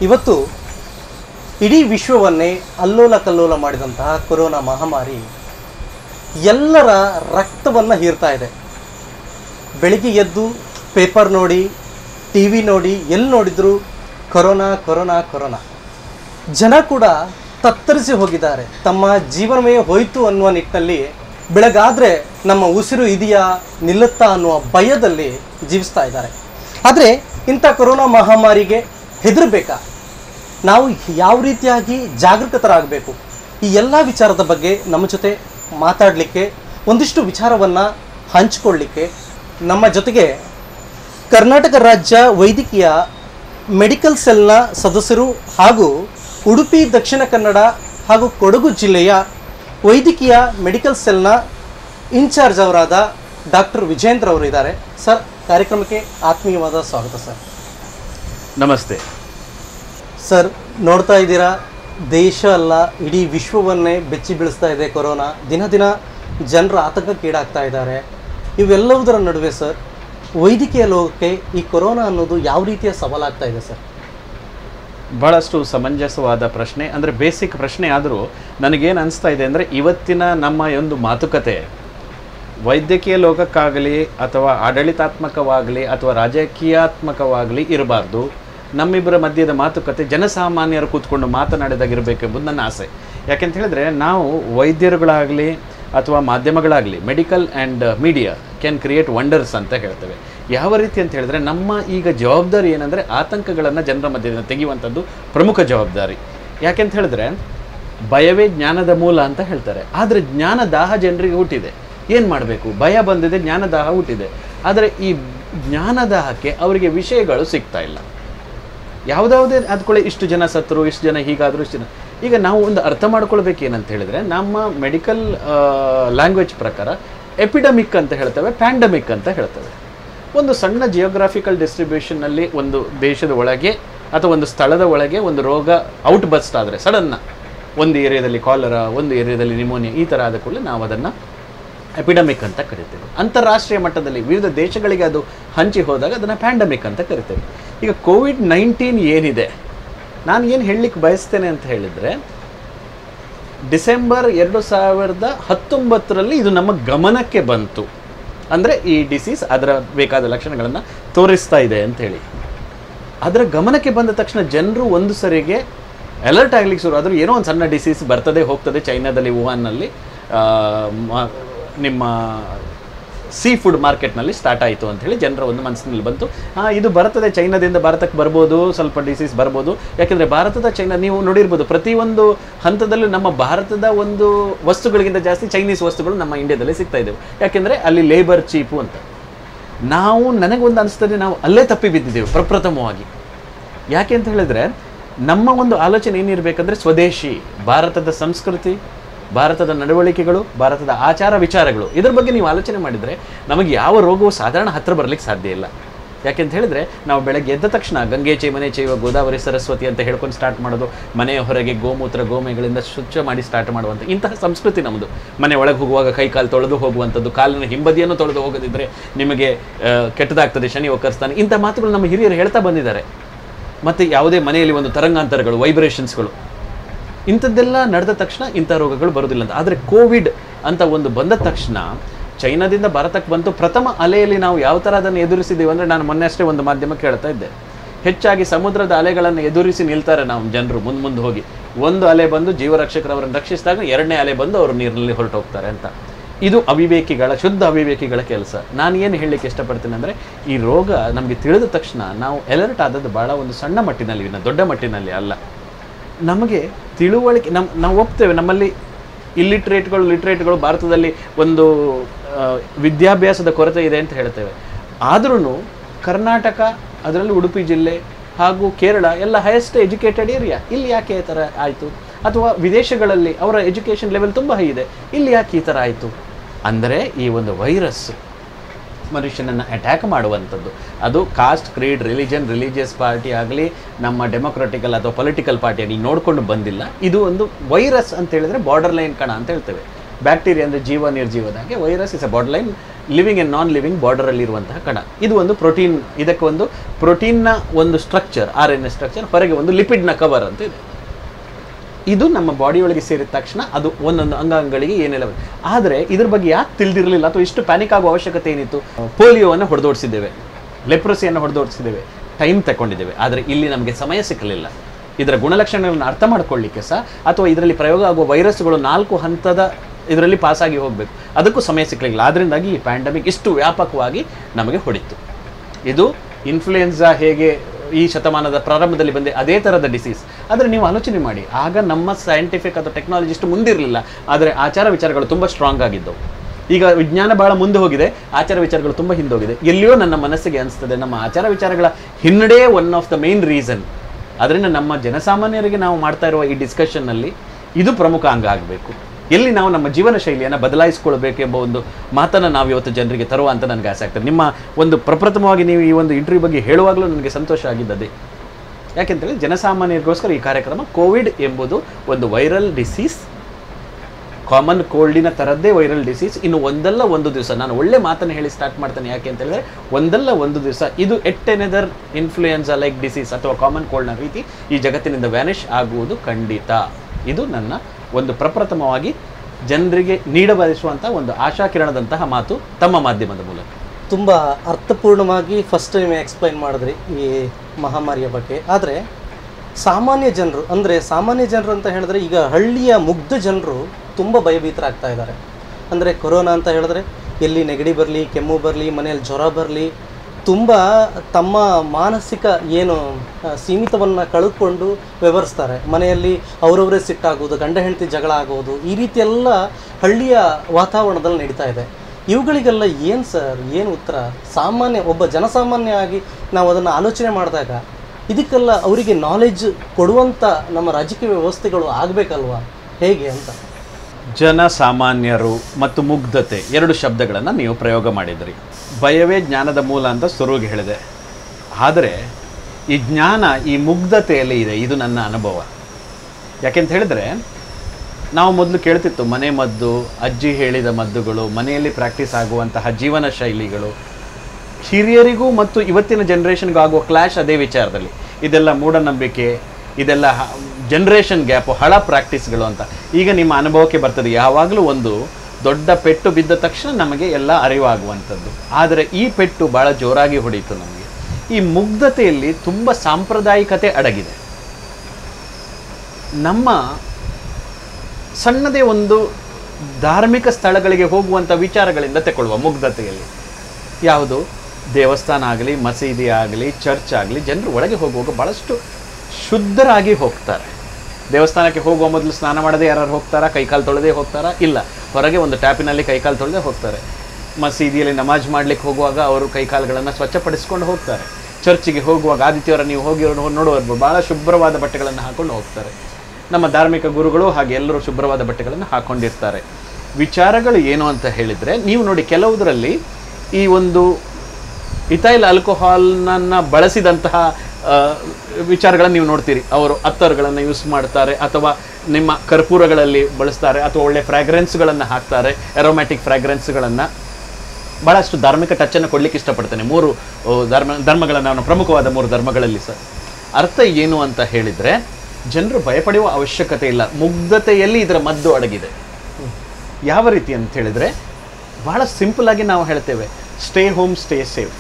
ಇವತ್ತು ಇಡೀ ವಿಶ್ವವನ್ನೇ ಅಲ್ಲೋಲ ಕಲ್ಲೋಲ ಮಾಡಿದಂತಹ ಕೊರೋನಾ ಮಹಾಮಾರಿ ಎಲ್ಲರ ರಕ್ತವನ್ನು ಹೀರ್ತಾ ಇದೆ ಬೆಳಿಗ್ಗೆ ಎದ್ದು ಪೇಪರ್ ನೋಡಿ ಟಿ ವಿ ನೋಡಿ ಎಲ್ಲಿ ನೋಡಿದ್ರು ಕೊರೋನಾ ಕೊರೋನಾ ಕೊರೋನಾ ಜನ ಕೂಡ ತತ್ತರಿಸಿ ಹೋಗಿದ್ದಾರೆ ತಮ್ಮ ಜೀವನವೇ ಹೋಯಿತು ಅನ್ನುವ ನಿಟ್ಟಿನಲ್ಲಿ ಬೆಳಗಾದ್ರೆ ನಮ್ಮ ಉಸಿರು ಇದೆಯಾ ನಿಲ್ಲುತ್ತಾ ಅನ್ನುವ ಭಯದಲ್ಲಿ ಜೀವಿಸ್ತಾ ಇದ್ದಾರೆ ಆದರೆ ಇಂಥ ಕೊರೋನಾ ಮಹಾಮಾರಿಗೆ ಹೆದರಬೇಕಾ ನಾವು ಯಾವ ರೀತಿಯಾಗಿ ಜಾಗೃತರಾಗಬೇಕು ಈ ಎಲ್ಲ ವಿಚಾರದ ಬಗ್ಗೆ ನಮ್ಮ ಜೊತೆ ಮಾತಾಡಲಿಕ್ಕೆ ಒಂದಿಷ್ಟು ವಿಚಾರವನ್ನು ಹಂಚಿಕೊಳ್ಳಿಕ್ಕೆ ನಮ್ಮ ಜೊತೆಗೆ ಕರ್ನಾಟಕ ರಾಜ್ಯ ವೈದ್ಯಕೀಯ ಮೆಡಿಕಲ್ ಸೆಲ್ನ ಸದಸ್ಯರು ಹಾಗೂ ಉಡುಪಿ ದಕ್ಷಿಣ ಕನ್ನಡ ಹಾಗೂ ಕೊಡಗು ಜಿಲ್ಲೆಯ ವೈದ್ಯಕೀಯ ಮೆಡಿಕಲ್ ಸೆಲ್ನ ಇನ್ಚಾರ್ಜ್ ಅವರಾದ ಡಾಕ್ಟರ್ ವಿಜೇಂದ್ರ ಅವರು ಇದ್ದಾರೆ ಸರ್ ಕಾರ್ಯಕ್ರಮಕ್ಕೆ ಆತ್ಮೀಯವಾದ ಸ್ವಾಗತ ಸರ್ ನಮಸ್ತೆ ಸರ್ ನೋಡ್ತಾ ಇದ್ದೀರಾ ದೇಶ ಅಲ್ಲ ಇಡೀ ವಿಶ್ವವನ್ನೇ ಬೆಚ್ಚಿ ಬೀಳಿಸ್ತಾ ಇದೆ ಕೊರೋನಾ ದಿನ ದಿನ ಜನರು ಆತಂಕಕ್ಕೀಡಾಗ್ತಾ ಇದ್ದಾರೆ ಇವೆಲ್ಲವುದರ ನಡುವೆ ಸರ್ ವೈದ್ಯಕೀಯ ಲೋಕಕ್ಕೆ ಈ ಕೊರೋನಾ ಅನ್ನೋದು ಯಾವ ರೀತಿಯ ಸವಾಲಾಗ್ತಾ ಇದೆ ಸರ್ ಬಹಳಷ್ಟು ಸಮಂಜಸವಾದ ಪ್ರಶ್ನೆ ಅಂದರೆ ಬೇಸಿಕ್ ಪ್ರಶ್ನೆ ಆದರೂ ನನಗೇನು ಅನಿಸ್ತಾ ಇದೆ ಅಂದರೆ ಇವತ್ತಿನ ನಮ್ಮ ಒಂದು ಮಾತುಕತೆ ವೈದ್ಯಕೀಯ ಲೋಕಕ್ಕಾಗಲಿ ಅಥವಾ ಆಡಳಿತಾತ್ಮಕವಾಗಲಿ ಅಥವಾ ರಾಜಕೀಯಾತ್ಮಕವಾಗಲಿ ಇರಬಾರ್ದು ನಮ್ಮಿಬ್ಬರ ಮಧ್ಯದ ಮಾತುಕತೆ ಜನಸಾಮಾನ್ಯರು ಕೂತ್ಕೊಂಡು ಮಾತನಾಡಿದಾಗಿರಬೇಕೆಂಬುದು ನನ್ನ ಆಸೆ ಯಾಕೆಂತ ಹೇಳಿದ್ರೆ ನಾವು ವೈದ್ಯರುಗಳಾಗಲಿ ಅಥವಾ ಮಾಧ್ಯಮಗಳಾಗಲಿ medical and media can create wonders ಅಂತ ಹೇಳ್ತೇವೆ ಯಾವ ರೀತಿ ಅಂತ ಹೇಳಿದ್ರೆ ನಮ್ಮ ಈಗ ಜವಾಬ್ದಾರಿ ಏನಂದರೆ ಆತಂಕಗಳನ್ನು ಜನರ ಮಧ್ಯದಿಂದ ತೆಗೆಯುವಂಥದ್ದು ಪ್ರಮುಖ ಜವಾಬ್ದಾರಿ ಯಾಕೆಂತ ಹೇಳಿದ್ರೆ ಭಯವೇ ಜ್ಞಾನದ ಮೂಲ ಅಂತ ಹೇಳ್ತಾರೆ ಆದರೆ ಜ್ಞಾನ ದಾಹ ಜನರಿಗೆ ಹುಟ್ಟಿದೆ ಏನು ಮಾಡಬೇಕು ಭಯ ಬಂದಿದೆ ಜ್ಞಾನದಾಹ ಹುಟ್ಟಿದೆ ಆದರೆ ಈ ಜ್ಞಾನದಾಹಕ್ಕೆ ಅವರಿಗೆ ವಿಷಯಗಳು ಸಿಗ್ತಾ ಇಲ್ಲ ಯಾವುದಾವುದೇ ಅದ್ಕೊಳ್ಳಿ ಇಷ್ಟು ಜನ ಸತ್ತರು ಇಷ್ಟು ಜನ ಹೀಗಾದರೂ ಇಷ್ಟು ಜನ ಈಗ ನಾವು ಒಂದು ಅರ್ಥ ಮಾಡ್ಕೊಳ್ಬೇಕು ಏನಂತ ಹೇಳಿದ್ರೆ ನಮ್ಮ ಮೆಡಿಕಲ್ ಲ್ಯಾಂಗ್ವೇಜ್ ಪ್ರಕಾರ ಎಪಿಡಮಿಕ್ ಅಂತ ಹೇಳ್ತೇವೆ ಪ್ಯಾಂಡಮಿಕ್ ಅಂತ ಹೇಳ್ತೇವೆ ಒಂದು ಸಣ್ಣ ಜಿಯೋಗ್ರಾಫಿಕಲ್ ಡಿಸ್ಟ್ರಿಬ್ಯೂಷನ್ನಲ್ಲಿ ಒಂದು ದೇಶದ ಒಳಗೆ ಅಥವಾ ಒಂದು ಸ್ಥಳದ ಒಳಗೆ ಒಂದು ರೋಗ ಔಟ್ ಬಸ್ಟ್ ಆದರೆ ಸಡನ್ನ ಒಂದು ಏರಿಯಾದಲ್ಲಿ ಕಾಲರ ಒಂದು ಏರಿಯಾದಲ್ಲಿ ನಿಮೋನಿಯಾ ಈ ಥರ ಆದ ಕೂಡಲೇ ನಾವು ಅದನ್ನು ಎಪಿಡಮಿಕ್ ಅಂತ ಕರಿತೇವೆ ಅಂತಾರಾಷ್ಟ್ರೀಯ ಮಟ್ಟದಲ್ಲಿ ವಿವಿಧ ದೇಶಗಳಿಗೆ ಅದು ಹಂಚಿ ಹೋದಾಗ ಅದನ್ನು ಪ್ಯಾಂಡಮಿಕ್ ಅಂತ ಕರಿತೇವೆ ಈಗ ಕೋವಿಡ್ ನೈನ್ಟೀನ್ ಏನಿದೆ ನಾನು ಏನು ಹೇಳಲಿಕ್ಕೆ ಬಯಸ್ತೇನೆ ಅಂತ ಹೇಳಿದರೆ ಡಿಸೆಂಬರ್ ಎರಡು ಸಾವಿರದ ಹತ್ತೊಂಬತ್ತರಲ್ಲಿ ಇದು ನಮ್ಮ ಗಮನಕ್ಕೆ ಬಂತು ಅಂದರೆ ಈ ಡಿಸೀಸ್ ಅದರ ಬೇಕಾದ ಲಕ್ಷಣಗಳನ್ನು ತೋರಿಸ್ತಾ ಇದೆ ಅಂತ ಹೇಳಿ ಅದರ ಗಮನಕ್ಕೆ ಬಂದ ತಕ್ಷಣ ಜನರು ಒಂದು ಸರಿಗೆ ಅಲರ್ಟ್ ಆಗ್ಲಿಕ್ಕೆ ಶುರು ಆದರೂ ಏನೋ ಒಂದು ಸಣ್ಣ ಡಿಸೀಸ್ ಬರ್ತದೆ ಹೋಗ್ತದೆ ಚೈನಾದಲ್ಲಿ ವುಹಾನ್ನಲ್ಲಿ ಆ, ಮ- ನಿಮ್ಮ ಸೀ ಫುಡ್ ಮಾರ್ಕೆಟ್ನಲ್ಲಿ ಸ್ಟಾರ್ಟ್ ಆಯಿತು ಅಂತ ಹೇಳಿ ಜನರ ಒಂದು ಮನಸ್ಸಿನಲ್ಲಿ ಬಂತು ಹಾಂ ಇದು ಬರ್ತದೆ ಚೈನಾದಿಂದ ಭಾರತಕ್ಕೆ ಬರ್ಬೋದು ಸ್ವಲ್ಪ ಡಿಸೀಸ್ ಬರ್ಬೋದು ಯಾಕೆಂದರೆ ಭಾರತದ ಚೈನಾ ನೀವು ನೋಡಿರ್ಬೋದು ಪ್ರತಿಯೊಂದು ಹಂತದಲ್ಲೂ ನಮ್ಮ ಭಾರತದ ಒಂದು ವಸ್ತುಗಳಿಗಿಂತ ಜಾಸ್ತಿ ಚೈನೀಸ್ ವಸ್ತುಗಳು ನಮ್ಮ ಇಂಡಿಯಾದಲ್ಲಿ ಸಿಗ್ತಾ ಇದ್ದವು ಯಾಕೆಂದರೆ ಅಲ್ಲಿ ಲೇಬರ್ ಚೀಪು ಅಂತ ನಾವು ನನಗೊಂದು ಅನಿಸ್ತದೆ ನಾವು ಅಲ್ಲೇ ತಪ್ಪಿ ಬಿದ್ದಿದ್ದೇವೆ ಪ್ರಪ್ರಥಮವಾಗಿ ಯಾಕೆ ಅಂತ ಹೇಳಿದ್ರೆ ನಮ್ಮ ಒಂದು ಆಲೋಚನೆ ಏನಿರಬೇಕಂದ್ರೆ ಸ್ವದೇಶಿ ಭಾರತದ ಸಂಸ್ಕೃತಿ ಭಾರತದ ನಡವಳಿಕೆಗಳು ಭಾರತದ ಆಚಾರ ವಿಚಾರಗಳು ಇದ್ರ ಬಗ್ಗೆ ನೀವು ಆಲೋಚನೆ ಮಾಡಿದರೆ ನಮಗೆ ಯಾವ ರೋಗವು ಸಾಧಾರಣ ಹತ್ರ ಬರಲಿಕ್ಕೆ ಸಾಧ್ಯ ಇಲ್ಲ ಯಾಕೆಂತ ಹೇಳಿದ್ರೆ ನಾವು ಬೆಳಗ್ಗೆ ಎದ್ದ ತಕ್ಷಣ ಗಂಗೆ ಚೈಮನೆ ಚೈವ ಗೋದಾವರಿ ಸರಸ್ವತಿ ಅಂತ ಹೇಳ್ಕೊಂಡು ಸ್ಟಾರ್ಟ್ ಮಾಡೋದು ಮನೆಯ ಹೊರಗೆ ಗೋಮೂತ್ರ ಗೋಮೆಗಳಿಂದ ಸ್ವಚ್ಛ ಮಾಡಿ ಸ್ಟಾರ್ಟ್ ಮಾಡುವಂಥ ಇಂತಹ ಸಂಸ್ಕೃತಿ ನಮ್ಮದು ಮನೆ ಒಳಗೆ ಹೋಗುವಾಗ ಕೈ ಕಾಲು ತೊಳೆದು ಹೋಗುವಂಥದ್ದು ಕಾಲಿನ ಹಿಂಬದಿಯನ್ನು ತೊಳೆದು ಹೋಗದಿದ್ದರೆ ನಿಮಗೆ ಆ, ಕೆಟ್ಟದಾಗ್ತದೆ ಶನಿ ಒಕ್ಕರ್ಸ್ತಾನೆ ಇಂಥ ಮಾತುಗಳು ನಮ್ಮ ಹಿರಿಯರು ಹೇಳ್ತಾ ಬಂದಿದ್ದಾರೆ ಮತ್ತು ಯಾವುದೇ ಮನೆಯಲ್ಲಿ ಒಂದು ತರಂಗಾಂತರಗಳು ವೈಬ್ರೇಷನ್ಸ್ಗಳು ಇಂಥದ್ದೆಲ್ಲ ನಡೆದ ತಕ್ಷಣ ಇಂಥ ರೋಗಗಳು ಬರೋದಿಲ್ಲ ಅಂತ ಆದರೆ ಕೋವಿಡ್ ಅಂತ ಒಂದು ಬಂದ ತಕ್ಷಣ ಚೈನಾದಿಂದ ಭಾರತಕ್ಕೆ ಬಂತು ಪ್ರಥಮ ಅಲೆಯಲ್ಲಿ ನಾವು ಯಾವ ಥರ ಅದನ್ನು ಎದುರಿಸಿದ್ದೀವಿ ಅಂದರೆ ನಾನು ಮೊನ್ನೆ ಅಷ್ಟೇ ಒಂದು ಮಾಧ್ಯಮ ಕೇಳ್ತಾ ಇದ್ದೆ ಹೆಚ್ಚಾಗಿ ಸಮುದ್ರದ ಅಲೆಗಳನ್ನು ಎದುರಿಸಿ ನಿಲ್ತಾರೆ ನಾವು ಜನರು ಮುಂದೆ ಮುಂದೆ ಹೋಗಿ ಒಂದು ಅಲೆ ಬಂದು ಜೀವರಕ್ಷಕರವರನ್ನು ರಕ್ಷಿಸಿದಾಗ ಎರಡನೇ ಅಲೆ ಬಂದು ಅವರು ನೀರಿನಲ್ಲಿ ಹೊರಟು ಹೋಗ್ತಾರೆ ಅಂತ ಇದು ಅವಿವೇಕಿಗಳ ಶುದ್ಧ ಅವಿವೇಕಿಗಳ ಕೆಲಸ ನಾನು ಏನು ಹೇಳಲಿಕ್ಕೆ ಇಷ್ಟಪಡ್ತೀನಿ ಅಂದರೆ ಈ ರೋಗ ನಮಗೆ ತಿಳಿದ ತಕ್ಷಣ ನಾವು ಎಲರ್ಟ್ ಆದದ್ದು ಭಾಳ ಒಂದು ಸಣ್ಣ ಮಟ್ಟಿನಲ್ಲಿ ಇನ್ನು ದೊಡ್ಡ ಮಟ್ಟಿನಲ್ಲಿ ಅಲ್ಲ ನಮಗೆ ತಿಳುವಳಿಕೆ ನಮ್ಮ ನಾವು ಒಪ್ತೇವೆ ನಮ್ಮಲ್ಲಿ ಇಲ್ಲಿಟ್ರೇಟ್ಗಳು ಲಿಟ್ರೇಟ್ಗಳು ಭಾರತದಲ್ಲಿ ಒಂದು ಆ, ವಿದ್ಯಾಭ್ಯಾಸದ ಕೊರತೆ ಇದೆ ಅಂತ ಹೇಳ್ತೇವೆ ಆದ್ರೂ ಕರ್ನಾಟಕ ಅದರಲ್ಲಿ ಉಡುಪಿ ಜಿಲ್ಲೆ ಹಾಗೂ ಕೇರಳ ಎಲ್ಲ ಹೈಯೆಸ್ಟ್ ಎಜುಕೇಟೆಡ್ ಏರಿಯಾ ಇಲ್ಲಿ ಯಾಕೆ ಈ ಥರ ಆಯಿತು ಅಥವಾ ವಿದೇಶಗಳಲ್ಲಿ ಅವರ ಎಜುಕೇಷನ್ ಲೆವೆಲ್ ತುಂಬ ಹೈ ಇದೆ ಇಲ್ಲಿ ಯಾಕೆ ಈ ಥರ ಆಯಿತು ಅಂದರೆ ಈ ಒಂದು ವೈರಸ್ ಮನುಷ್ಯನನ್ನು ಅಟ್ಯಾಕ್ ಮಾಡುವಂಥದ್ದು ಅದು caste creed religion religious party ಆಗಲಿ ನಮ್ಮ ಡೆಮೊಕ್ರೆಟಿಕಲ್ ಅಥವಾ ಪೊಲಿಟಿಕಲ್ ಪಾರ್ಟಿ ಆಗಲಿ ನೋಡಿಕೊಂಡು ಬಂದಿಲ್ಲ ಇದು ಒಂದು ವೈರಸ್ ಅಂತ ಹೇಳಿದ್ರೆ ಬಾರ್ಡರ್ ಲೈನ್ ಕಣ ಅಂತ ಹೇಳ್ತೇವೆ ಬ್ಯಾಕ್ಟೀರಿಯಾ ಅಂದರೆ ಜೀವ ನಿರ್ಜೀವದ ಹಾಗೆ virus is a border line living and non living ಬಾರ್ಡರಲ್ಲಿ ಇರುವಂತಹ ಕಣ ಇದು ಒಂದು ಪ್ರೋಟೀನ್ ಇದಕ್ಕೆ ಒಂದು ಪ್ರೋಟೀನ್ನ ಒಂದು structure R N A structure ಹೊರಗೆ ಒಂದು ಲಿಪಿಡ್ನ ಕವರ್ ಅಂತ ಇದೆ ಇದು ನಮ್ಮ ಬಾಡಿಯೊಳಗೆ ಸೇರಿದ ತಕ್ಷಣ ಅದು ಒಂದೊಂದು ಅಂಗಾಂಗಗಳಿಗೆ ಏನೆಲ್ಲ ಬರುತ್ತೆ. ಆದರೆ ಇದ್ರ ಬಗ್ಗೆ ಯಾಕೆ ತಿಳಿದಿರಲಿಲ್ಲ ಅಥವಾ ಇಷ್ಟು ಪ್ಯಾನಿಕ್ ಆಗುವ ಅವಶ್ಯಕತೆ ಏನಿತ್ತು ಪೋಲಿಯೋವನ್ನು ಹೊಡೆದೋಡಿಸಿದ್ದೇವೆ ಲೆಪ್ರಸಿಯನ್ನು ಹೊಡೆದೋಡಿಸಿದ್ದೇವೆ ಟೈಮ್ ತಗೊಂಡಿದ್ದೇವೆ ಆದರೆ ಇಲ್ಲಿ ನಮಗೆ ಸಮಯ ಸಿಕ್ಕಲಿಲ್ಲ ಇದರ ಗುಣಲಕ್ಷಣಗಳನ್ನು ಅರ್ಥ ಮಾಡ್ಕೊಳ್ಳಿಕ್ಕೆ ಸಹ ಅಥವಾ ಇದರಲ್ಲಿ ಪ್ರಯೋಗ ಆಗುವ ವೈರಸ್ಗಳು ನಾಲ್ಕು ಹಂತದ ಇದರಲ್ಲಿ ಪಾಸಾಗಿ ಹೋಗಬೇಕು ಅದಕ್ಕೂ ಸಮಯ ಸಿಕ್ಕಲಿಲ್ಲ ಆದ್ದರಿಂದಾಗಿ ಈ ಪ್ಯಾಂಡಮಿಕ್ ಇಷ್ಟು ವ್ಯಾಪಕವಾಗಿ ನಮಗೆ ಹೊಡಿತು ಇದು ಇನ್ಫ್ಲೂಯೆನ್ಸಾ ಹೇಗೆ ಈ ಶತಮಾನದ ಪ್ರಾರಂಭದಲ್ಲಿ ಬಂದೆ ಅದೇ ಥರದ ಡಿಸೀಸ್ ಆದರೆ ನೀವು ಆಲೋಚನೆ ಮಾಡಿ ಆಗ ನಮ್ಮ ಸೈಂಟಿಫಿಕ್ ಅಥವಾ ಟೆಕ್ನಾಲಜಿ ಇಷ್ಟು ಮುಂದಿರಲಿಲ್ಲ ಆದರೆ ಆಚಾರ ವಿಚಾರಗಳು ತುಂಬ ಸ್ಟ್ರಾಂಗ್ ಆಗಿದ್ದವು ಈಗ ವಿಜ್ಞಾನ ಬಹಳ ಮುಂದೆ ಹೋಗಿದೆ ಆಚಾರ ವಿಚಾರಗಳು ತುಂಬ ಹಿಂದೆ ಹೋಗಿದೆ ಎಲ್ಲಿಯೋ ನನ್ನ ಮನಸ್ಸಿಗೆ ಅನಿಸ್ತದೆ ನಮ್ಮ ಆಚಾರ ವಿಚಾರಗಳ ಹಿನ್ನಡೆ one of the main reason ಅದರಿಂದ ನಮ್ಮ ಜನಸಾಮಾನ್ಯರಿಗೆ ನಾವು ಮಾಡ್ತಾ ಇರುವ ಈ ಡಿಸ್ಕಷನ್ನಲ್ಲಿ ಇದು ಪ್ರಮುಖ ಅಂಗ ಆಗಬೇಕು ಎಲ್ಲಿ ನಾವು ನಮ್ಮ ಜೀವನ ಶೈಲಿಯನ್ನು ಬದಲಾಯಿಸಿಕೊಳ್ಬೇಕು ಎಂಬ ಒಂದು ಮಾತನ್ನು ನಾವು ಇವತ್ತು ಜನರಿಗೆ ತರುವ ಅಂತ ನನಗೆ ಆಸೆ ಆಗ್ತದೆ ನಿಮ್ಮ ಒಂದು ಪ್ರಪ್ರಥಮವಾಗಿ ನೀವು ಈ ಒಂದು ಇಂಟರ್ವ್ಯೂ ಬಗ್ಗೆ ಹೇಳುವಾಗಲೂ ನನಗೆ ಸಂತೋಷ ಆಗಿದ್ದದೆ ಯಾಕೆಂತೇಳಿ ಜನಸಾಮಾನ್ಯರಿಗೋಸ್ಕರ ಈ ಕಾರ್ಯಕ್ರಮ ಕೋವಿಡ್ ಎಂಬುದು ಒಂದು ವೈರಲ್ ಡಿಸೀಸ್ ಕಾಮನ್ ಕೋಲ್ಡಿನ ಥರದ್ದೇ ವೈರಲ್ ಡಿಸೀಸ್ ಇನ್ನು ಒಂದಲ್ಲ ಒಂದು ದಿವಸ ನಾನು ಒಳ್ಳೆ ಮಾತನ್ನು ಹೇಳಿ ಸ್ಟಾರ್ಟ್ ಮಾಡ್ತೇನೆ ಯಾಕೆ ಅಂತ ಹೇಳಿದ್ರೆ ಒಂದಲ್ಲ ಒಂದು ದಿವಸ ಇದು at another influenza like disease ಅಥವಾ ಕಾಮನ್ ಕೋಲ್ಡ್ನ ರೀತಿ ಈ ಜಗತ್ತಿನಿಂದ ವ್ಯಾನಿಷ್ ಆಗುವುದು ಖಂಡಿತ ಇದು ನನ್ನ ಒಂದು ಪ್ರಪ್ರಥಮವಾಗಿ ಜನರಿಗೆ ನೀಡಬಯಸುವಂಥ ಒಂದು ಆಶಾಕಿರಣದಂತಹ ಮಾತು ತಮ್ಮ ಮಾಧ್ಯಮದ ಮೂಲಕ ತುಂಬ ಅರ್ಥಪೂರ್ಣವಾಗಿ ಫಸ್ಟ್ ಟೈಮ್ ಎಕ್ಸ್ಪ್ಲೈನ್ ಮಾಡಿದ್ರಿ ಈ ಮಹಾಮಾರಿಯ ಬಗ್ಗೆ ಆದರೆ ಸಾಮಾನ್ಯ ಜನರು ಅಂದರೆ ಸಾಮಾನ್ಯ ಜನರು ಅಂತ ಹೇಳಿದ್ರೆ ಈಗ ಹಳ್ಳಿಯ ಮುಗ್ಧ ಜನರು ತುಂಬ ಭಯಭೀತರಾಗ್ತಾ ಇದ್ದಾರೆ ಅಂದರೆ ಕೊರೋನಾ ಅಂತ ಹೇಳಿದ್ರೆ ಎಲ್ಲಿ ನೆಗಡಿ ಬರಲಿ ಕೆಮ್ಮು ಬರಲಿ ಮನೆಯಲ್ಲಿ ಜ್ವರ ಬರಲಿ ತುಂಬ ತಮ್ಮ ಮಾನಸಿಕ ಏನು ಸೀಮಿತವನ್ನು ಕಳೆದುಕೊಂಡು ವ್ಯವಹರಿಸ್ತಾರೆ ಮನೆಯಲ್ಲಿ ಅವರವರೇ ಸಿಟ್ಟಾಗೋದು ಗಂಡ ಹೆಂಡತಿ ಜಗಳ ಆಗೋದು ಈ ರೀತಿ ಎಲ್ಲ ಹಳ್ಳಿಯ ವಾತಾವರಣದಲ್ಲಿ ನಡೀತಾ ಇದೆ ಇವುಗಳಿಗೆಲ್ಲ ಏನು ಸರ್ ಏನು ಉತ್ತರ ಸಾಮಾನ್ಯ ಒಬ್ಬ ಜನಸಾಮಾನ್ಯ ಆಗಿ ನಾವು ಅದನ್ನು ಆಲೋಚನೆ ಮಾಡಿದಾಗ ಇದಕ್ಕೆಲ್ಲ ಅವರಿಗೆ ನಾಲೆಜ್ ಕೊಡುವಂಥ ನಮ್ಮ ರಾಜಕೀಯ ವ್ಯವಸ್ಥೆಗಳು ಆಗಬೇಕಲ್ವಾ ಹೇಗೆ ಅಂತ ಜನಸಾಮಾನ್ಯರು ಮತ್ತು ಮುಗ್ಧತೆ ಎರಡು ಶಬ್ದಗಳನ್ನು ನೀವು ಪ್ರಯೋಗ ಮಾಡಿದ್ರಿ ಭಯವೇ ಜ್ಞಾನದ ಮೂಲ ಅಂತ ಸುರುವಿಗೆ ಹೇಳಿದೆ ಆದರೆ ಈ ಜ್ಞಾನ ಈ ಮುಗ್ಧತೆಯಲ್ಲಿ ಇದೆ ಇದು ನನ್ನ ಅನುಭವ ಯಾಕೆಂತ ಹೇಳಿದ್ರೆ ನಾವು ಮೊದಲು ಕೇಳ್ತಿತ್ತು ಮನೆ ಮದ್ದು ಅಜ್ಜಿ ಹೇಳಿದ ಮದ್ದುಗಳು ಮನೆಯಲ್ಲಿ ಪ್ರಾಕ್ಟೀಸ್ ಆಗುವಂತಹ ಜೀವನ ಶೈಲಿಗಳು ಹಿರಿಯರಿಗೂ ಮತ್ತು ಇವತ್ತಿನ ಜನ್ರೇಷನ್ಗೂ ಆಗುವ ಕ್ಲಾಶ್ ಅದೇ ವಿಚಾರದಲ್ಲಿ ಇದೆಲ್ಲ ಮೂಢನಂಬಿಕೆ ಇದೆಲ್ಲ ಜನ್ರೇಷನ್ ಗ್ಯಾಪು ಹಳ ಪ್ರಾಕ್ಟೀಸ್ಗಳು ಅಂತ ಈಗ ನಿಮ್ಮ ಅನುಭವಕ್ಕೆ ಬರ್ತದೆ ಯಾವಾಗಲೂ ಒಂದು ದೊಡ್ಡ ಪೆಟ್ಟು ಬಿದ್ದ ತಕ್ಷಣ ನಮಗೆ ಎಲ್ಲ ಅರಿವಾಗುವಂಥದ್ದು ಆದರೆ ಈ ಪೆಟ್ಟು ಭಾಳ ಜೋರಾಗಿ ಹೊಡೀತು ನಮಗೆ ಈ ಮುಗ್ಧತೆಯಲ್ಲಿ ತುಂಬ ಸಾಂಪ್ರದಾಯಿಕತೆ ಅಡಗಿದೆ ನಮ್ಮ ಸಣ್ಣದೇ ಒಂದು ಧಾರ್ಮಿಕ ಸ್ಥಳಗಳಿಗೆ ಹೋಗುವಂಥ ವಿಚಾರಗಳಿಂದ ತಗೊಳ್ಳುವ ಮುಗ್ಧತೆಯಲ್ಲಿ ಯಾವುದು ದೇವಸ್ಥಾನ ಆಗಲಿ ಮಸೀದಿ ಆಗಲಿ ಚರ್ಚ್ ಆಗಲಿ ಜನರು ಒಳಗೆ ಹೋಗುವಾಗ ಭಾಳಷ್ಟು ಶುದ್ಧರಾಗಿ ಹೋಗ್ತಾರೆ ದೇವಸ್ಥಾನಕ್ಕೆ ಹೋಗುವ ಮೊದಲು ಸ್ನಾನ ಮಾಡದೆ ಯಾರು ಹೋಗ್ತಾರಾ ಕೈಕಾಲು ತೊಳೆದೇ ಹೋಗ್ತಾರಾ ಇಲ್ಲ ಹೊರಗೆ ಒಂದು ಟ್ಯಾಪಿನಲ್ಲಿ ಕೈಕಾಲು ತೊಳೆದೇ ಹೋಗ್ತಾರೆ ಮಸೀದಿಯಲ್ಲಿ ನಮಾಜ್ ಮಾಡ್ಲಿಕ್ಕೆ ಹೋಗುವಾಗ ಅವರು ಕೈಕಾಲುಗಳನ್ನು ಸ್ವಚ್ಛಪಡಿಸ್ಕೊಂಡು ಹೋಗ್ತಾರೆ ಚರ್ಚಿಗೆ ಹೋಗುವಾಗ ಆದಿತ್ಯವಾರ ನೀವು ಹೋಗಿ ನೋಡುವ ಭಾಳ ಶುಭ್ರವಾದ ಬಟ್ಟೆಗಳನ್ನು ಹಾಕೊಂಡು ಹೋಗ್ತಾರೆ ನಮ್ಮ ಧಾರ್ಮಿಕ ಗುರುಗಳು ಹಾಗೆ ಎಲ್ಲರೂ ಶುಭ್ರವಾದ ಬಟ್ಟೆಗಳನ್ನು ಹಾಕೊಂಡಿರ್ತಾರೆ ವಿಚಾರಗಳು ಏನು ಅಂತ ಹೇಳಿದರೆ ನೀವು ನೋಡಿ ಕೆಲವುದರಲ್ಲಿ ಈ ಒಂದು ಇಥೈಲ್ ಆಲ್ಕೋಹಾಲ್ನನ್ನು ಬಳಸಿದಂತಹ ಆ, ವಿಚಾರಗಳನ್ನು ನೀವು ನೋಡ್ತೀರಿ ಅವರು ಅತ್ತರ್ಗಳನ್ನು ಯೂಸ್ ಮಾಡ್ತಾರೆ ಅಥವಾ ನಿಮ್ಮ ಕರ್ಪೂರಗಳಲ್ಲಿ ಬಳಸ್ತಾರೆ ಅಥವಾ ಒಳ್ಳೆ ಫ್ರ್ಯಾಗ್ರೆನ್ಸ್ಗಳನ್ನು ಹಾಕ್ತಾರೆ ಎರೋಮ್ಯಾಟಿಕ್ ಫ್ರ್ಯಾಗ್ರೆನ್ಸ್ಗಳನ್ನು ಭಾಳಷ್ಟು ಧಾರ್ಮಿಕ ಟಚ್ಚನ್ನು ಕೊಡ್ಲಿಕ್ಕೆ ಇಷ್ಟಪಡ್ತೇನೆ ಮೂರು ಓ, ಧರ್ಮ ಧರ್ಮಗಳನ್ನು ನಾನು ಪ್ರಮುಖವಾದ ಮೂರು ಧರ್ಮಗಳಲ್ಲಿ ಸರ್ ಅರ್ಥ ಏನು ಅಂತ ಹೇಳಿದರೆ ಜನರು ಭಯಪಡುವ ಅವಶ್ಯಕತೆ ಇಲ್ಲ ಮುಗ್ಧತೆಯಲ್ಲಿ ಇದರ ಮದ್ದು ಅಡಗಿದೆ ಯಾವ ರೀತಿ ಅಂತ ಹೇಳಿದರೆ ಬಹಳ ಸಿಂಪಲ್ ಆಗಿ ನಾವು ಹೇಳ್ತೇವೆ ಸ್ಟೇ ಹೋಮ್ ಸ್ಟೇ ಸೇಫ್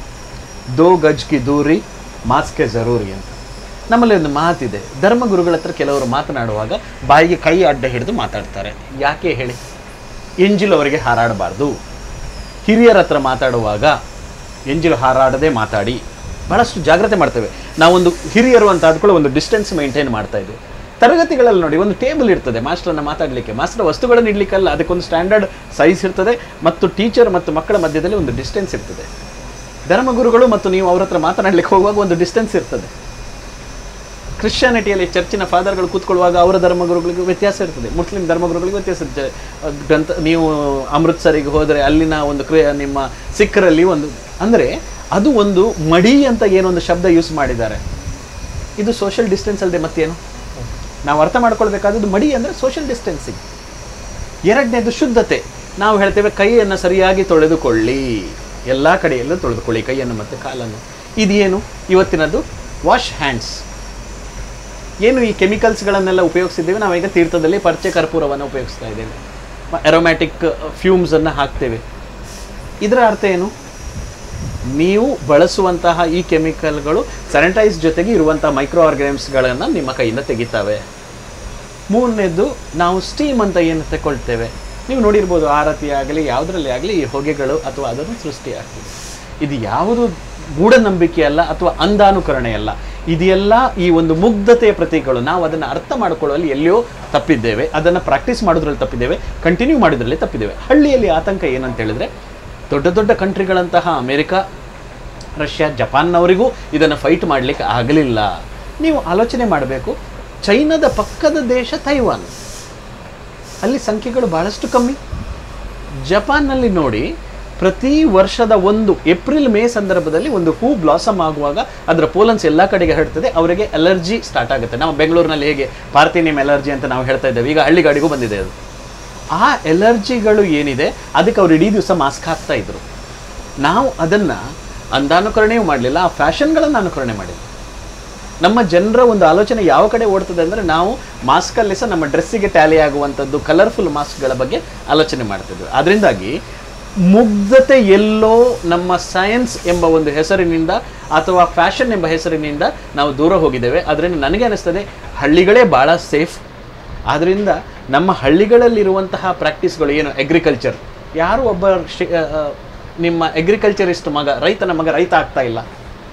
ದೋ ಗಜ್ ಕಿ ದೂರಿ ಮಾಸ್ಕೆ ಜರೂರಿ ಅಂತ ನಮ್ಮಲ್ಲಿ ಒಂದು ಮಾತಿದೆ ಧರ್ಮಗುರುಗಳ ಹತ್ರ ಕೆಲವರು ಮಾತನಾಡುವಾಗ ಬಾಯಿಗೆ ಕೈ ಅಡ್ಡ ಹಿಡಿದು ಮಾತಾಡ್ತಾರೆ ಯಾಕೆ ಹೇಳಿ ಎಂಜಿಲು ಅವರಿಗೆ ಹಾರಾಡಬಾರ್ದು ಹಿರಿಯರ ಹತ್ರ ಮಾತಾಡುವಾಗ ಎಂಜಿಲು ಹಾರಾಡದೆ ಮಾತಾಡಿ ಬಹಳಷ್ಟು ಜಾಗ್ರತೆ ಮಾಡ್ತೇವೆ ನಾವೊಂದು ಹಿರಿಯರು ಅಂತ ಆದ್ಕೊಳ್ಳೋ ಒಂದು ಡಿಸ್ಟೆನ್ಸ್ ಮೇಂಟೈನ್ ಮಾಡ್ತಾ ಇದ್ವಿ ತರಗತಿಗಳಲ್ಲಿ ನೋಡಿ ಒಂದು ಟೇಬಲ್ ಇರ್ತದೆ ಮಾಸ್ಟರ್ನ ಮಾತಾಡಲಿಕ್ಕೆ ಮಾಸ್ಟರ್ ವಸ್ತುಗಳನ್ನು ಇಡ್ಲಿಕ್ಕಲ್ಲ ಅದಕ್ಕೊಂದು ಸ್ಟ್ಯಾಂಡರ್ಡ್ ಸೈಜ್ ಇರ್ತದೆ ಮತ್ತು ಟೀಚರ್ ಮತ್ತು ಮಕ್ಕಳ ಮಧ್ಯದಲ್ಲಿ ಒಂದು ಡಿಸ್ಟೆನ್ಸ್ ಇರ್ತದೆ ಧರ್ಮಗುರುಗಳು ಮತ್ತು ನೀವು ಅವ್ರ ಹತ್ರ ಮಾತನಾಡಲಿಕ್ಕೆ ಹೋಗುವಾಗ ಒಂದು ಡಿಸ್ಟೆನ್ಸ್ ಇರ್ತದೆ ಕ್ರಿಶ್ಚಿಯಾನಿಟಿಯಲ್ಲಿ ಚರ್ಚಿನ ಫಾದರ್ಗಳು ಕೂತ್ಕೊಳ್ಳುವಾಗ ಅವರ ಧರ್ಮಗುರುಗಳಿಗೆ ವ್ಯತ್ಯಾಸ ಇರ್ತದೆ ಮುಸ್ಲಿಂ ಧರ್ಮಗುರುಗಳಿಗೆ ವ್ಯತ್ಯಾಸ ಇರ್ತದೆ ಗ್ರಂಥ ನೀವು ಅಮೃತ್ಸರಿಗೆ ಹೋದರೆ ಅಲ್ಲಿನ ಒಂದು ಕ್ರಿಯ ನಿಮ್ಮ ಸಿಖ್ಖರಲ್ಲಿ ಒಂದು ಅಂದರೆ ಅದು ಒಂದು ಮಡಿ ಅಂತ ಏನೊಂದು ಶಬ್ದ ಯೂಸ್ ಮಾಡಿದ್ದಾರೆ ಇದು ಸೋಷಿಯಲ್ ಡಿಸ್ಟೆನ್ಸ್ ಅಲ್ಲದೆ ಮತ್ತೇನು ನಾವು ಅರ್ಥ ಮಾಡ್ಕೊಳ್ಬೇಕಾದದ್ದು ಮಡಿ ಅಂದರೆ ಸೋಷಿಯಲ್ ಡಿಸ್ಟೆನ್ಸಿಂಗ್ ಎರಡನೇದು ಶುದ್ಧತೆ ನಾವು ಹೇಳ್ತೇವೆ ಕೈಯನ್ನು ಸರಿಯಾಗಿ ತೊಳೆದುಕೊಳ್ಳಿ ಎಲ್ಲ ಕಡೆಯಲ್ಲೂ ತೊಳೆದುಕೊಳ್ಳಿ ಕೈಯನ್ನು ಮತ್ತು ಕಾಲನ್ನು ಇದೇನು ಇವತ್ತಿನದು ವಾಶ್ ಹ್ಯಾಂಡ್ಸ್ ಏನು ಈ ಕೆಮಿಕಲ್ಸ್ಗಳನ್ನೆಲ್ಲ ಉಪಯೋಗಿಸಿದ್ದೇವೆ ನಾವೀಗ ತೀರ್ಥದಲ್ಲಿ ಪರ್ಚೆ ಕರ್ಪೂರವನ್ನು ಉಪಯೋಗಿಸ್ತಾ ಇದ್ದೇವೆ ಅರೋಮ್ಯಾಟಿಕ್ ಫ್ಯೂಮ್ಸನ್ನು ಹಾಕ್ತೇವೆ ಇದರ ಅರ್ಥ ಏನು ನೀವು ಬಳಸುವಂತಹ ಈ ಕೆಮಿಕಲ್ಗಳು ಸ್ಯಾನಿಟೈಸ್ ಜೊತೆಗೆ ಇರುವಂತಹ ಮೈಕ್ರೋ ಆರ್ಗಾನಿಮ್ಸ್ಗಳನ್ನು ನಿಮ್ಮ ಕೈಯಿಂದ ತೆಗಿತಾವೆ ಮೂರನೇದು ನಾವು ಸ್ಟೀಮ್ ಅಂತ ಏನು ತಗೊಳ್ತೇವೆ ನೀವು ನೋಡಿರ್ಬೋದು ಆರತಿ ಆಗಲಿ ಯಾವುದರಲ್ಲಿ ಆಗಲಿ ಈ ಹೊಗೆಗಳು ಅಥವಾ ಅದನ್ನು ಸೃಷ್ಟಿಯಾಗ್ತದೆ ಇದು ಯಾವುದು ಮೂಢನಂಬಿಕೆ ಅಲ್ಲ ಅಥವಾ ಅಂಧಾನುಕರಣೆ ಅಲ್ಲ ಇದೆಲ್ಲ ಈ ಒಂದು ಮುಗ್ಧತೆಯ ಪ್ರತೀಕಗಳು ನಾವು ಅದನ್ನು ಅರ್ಥ ಮಾಡ್ಕೊಳ್ಳುವಲ್ಲಿ ಎಲ್ಲಿಯೋ ತಪ್ಪಿದ್ದೇವೆ ಅದನ್ನು ಪ್ರಾಕ್ಟೀಸ್ ಮಾಡೋದ್ರಲ್ಲಿ ತಪ್ಪಿದ್ದೇವೆ ಕಂಟಿನ್ಯೂ ಮಾಡೋದ್ರಲ್ಲಿ ತಪ್ಪಿದ್ದೇವೆ ಹಳ್ಳಿಯಲ್ಲಿ ಆತಂಕ ಏನಂತ ಹೇಳಿದ್ರೆ ದೊಡ್ಡ ದೊಡ್ಡ ಕಂಟ್ರಿಗಳಂತಹ ಅಮೆರಿಕ ರಷ್ಯಾ ಜಪಾನ್ನವರಿಗೂ ಇದನ್ನು ಫೈಟ್ ಮಾಡಲಿಕ್ಕೆ ಆಗಲಿಲ್ಲ ನೀವು ಆಲೋಚನೆ ಮಾಡಬೇಕು ಚೈನಾದ ಪಕ್ಕದ ದೇಶ ತೈವಾನ್ ಅಲ್ಲಿ ಸಂಖ್ಯೆಗಳು ಬಹಳಷ್ಟು ಕಮ್ಮಿ ಜಪಾನ್ನಲ್ಲಿ ನೋಡಿ ಪ್ರತಿ ವರ್ಷದ ಒಂದು ಏಪ್ರಿಲ್ ಮೇ ಸಂದರ್ಭದಲ್ಲಿ ಒಂದು ಹೂ ಬ್ಲಾಸಮ್ ಆಗುವಾಗ ಅದರ ಪೋಲನ್ಸ್ ಎಲ್ಲ ಕಡೆಗೆ ಹರಡ್ತದೆ ಅವರಿಗೆ ಅಲರ್ಜಿ ಸ್ಟಾರ್ಟ್ ಆಗುತ್ತೆ ನಾವು ಬೆಂಗಳೂರಿನಲ್ಲಿ ಹೇಗೆ ಪಾರ್ಥಿನಿಯಂ ಅಲರ್ಜಿ ಅಂತ ನಾವು ಹೇಳ್ತಾ ಇದ್ದೇವೆ ಈಗ ಹಳ್ಳಿಗಾಡಿಗೂ ಬಂದಿದೆ ಅದು ಆ ಎಲರ್ಜಿಗಳು ಏನಿದೆ ಅದಕ್ಕೆ ಅವ್ರು ಇಡೀ ದಿವಸ ಮಾಸ್ಕ್ ಹಾಕ್ತಾ ಇದ್ರು ನಾವು ಅದನ್ನು ಅಂಧಾನುಕರಣೆಯೂ ಮಾಡಲಿಲ್ಲ ಆ ಫ್ಯಾಷನ್ಗಳನ್ನು ಅನುಕರಣೆ ಮಾಡಿದ್ವಿ ನಮ್ಮ ಜನರ ಒಂದು ಆಲೋಚನೆ ಯಾವ ಕಡೆ ಓಡ್ತದೆ ಅಂದರೆ ನಾವು ಮಾಸ್ಕಲ್ಲಿ ಸಹ ನಮ್ಮ ಡ್ರೆಸ್ಸಿಗೆ ಟ್ಯಾಲಿ ಆಗುವಂಥದ್ದು ಕಲರ್ಫುಲ್ ಮಾಸ್ಕ್ಗಳ ಬಗ್ಗೆ ಆಲೋಚನೆ ಮಾಡ್ತಿದ್ವಿ ಅದರಿಂದಾಗಿ ಮುಗ್ಧತೆ ಎಲ್ಲೋ ನಮ್ಮ ಸೈನ್ಸ್ ಎಂಬ ಒಂದು ಹೆಸರಿನಿಂದ ಅಥವಾ ಫ್ಯಾಷನ್ ಎಂಬ ಹೆಸರಿನಿಂದ ನಾವು ದೂರ ಹೋಗಿದ್ದೇವೆ ಅದರಿಂದ ನನಗೆ ಅನಿಸ್ತದೆ ಹಳ್ಳಿಗಳೇ ಭಾಳ ಸೇಫ್ ಆದ್ದರಿಂದ ನಮ್ಮ ಹಳ್ಳಿಗಳಲ್ಲಿರುವಂತಹ ಪ್ರಾಕ್ಟೀಸ್ಗಳು ಏನು ಅಗ್ರಿಕಲ್ಚರ್ ಯಾರು ಒಬ್ಬ ಶಿ- ಆ, ಆ, ನಿಮ್ಮ ಅಗ್ರಿಕಲ್ಚರಿಸ್ಟ್ ಮಗ ರೈತನ ಮಗ ರೈತ ಆಗ್ತಾ ಇಲ್ಲ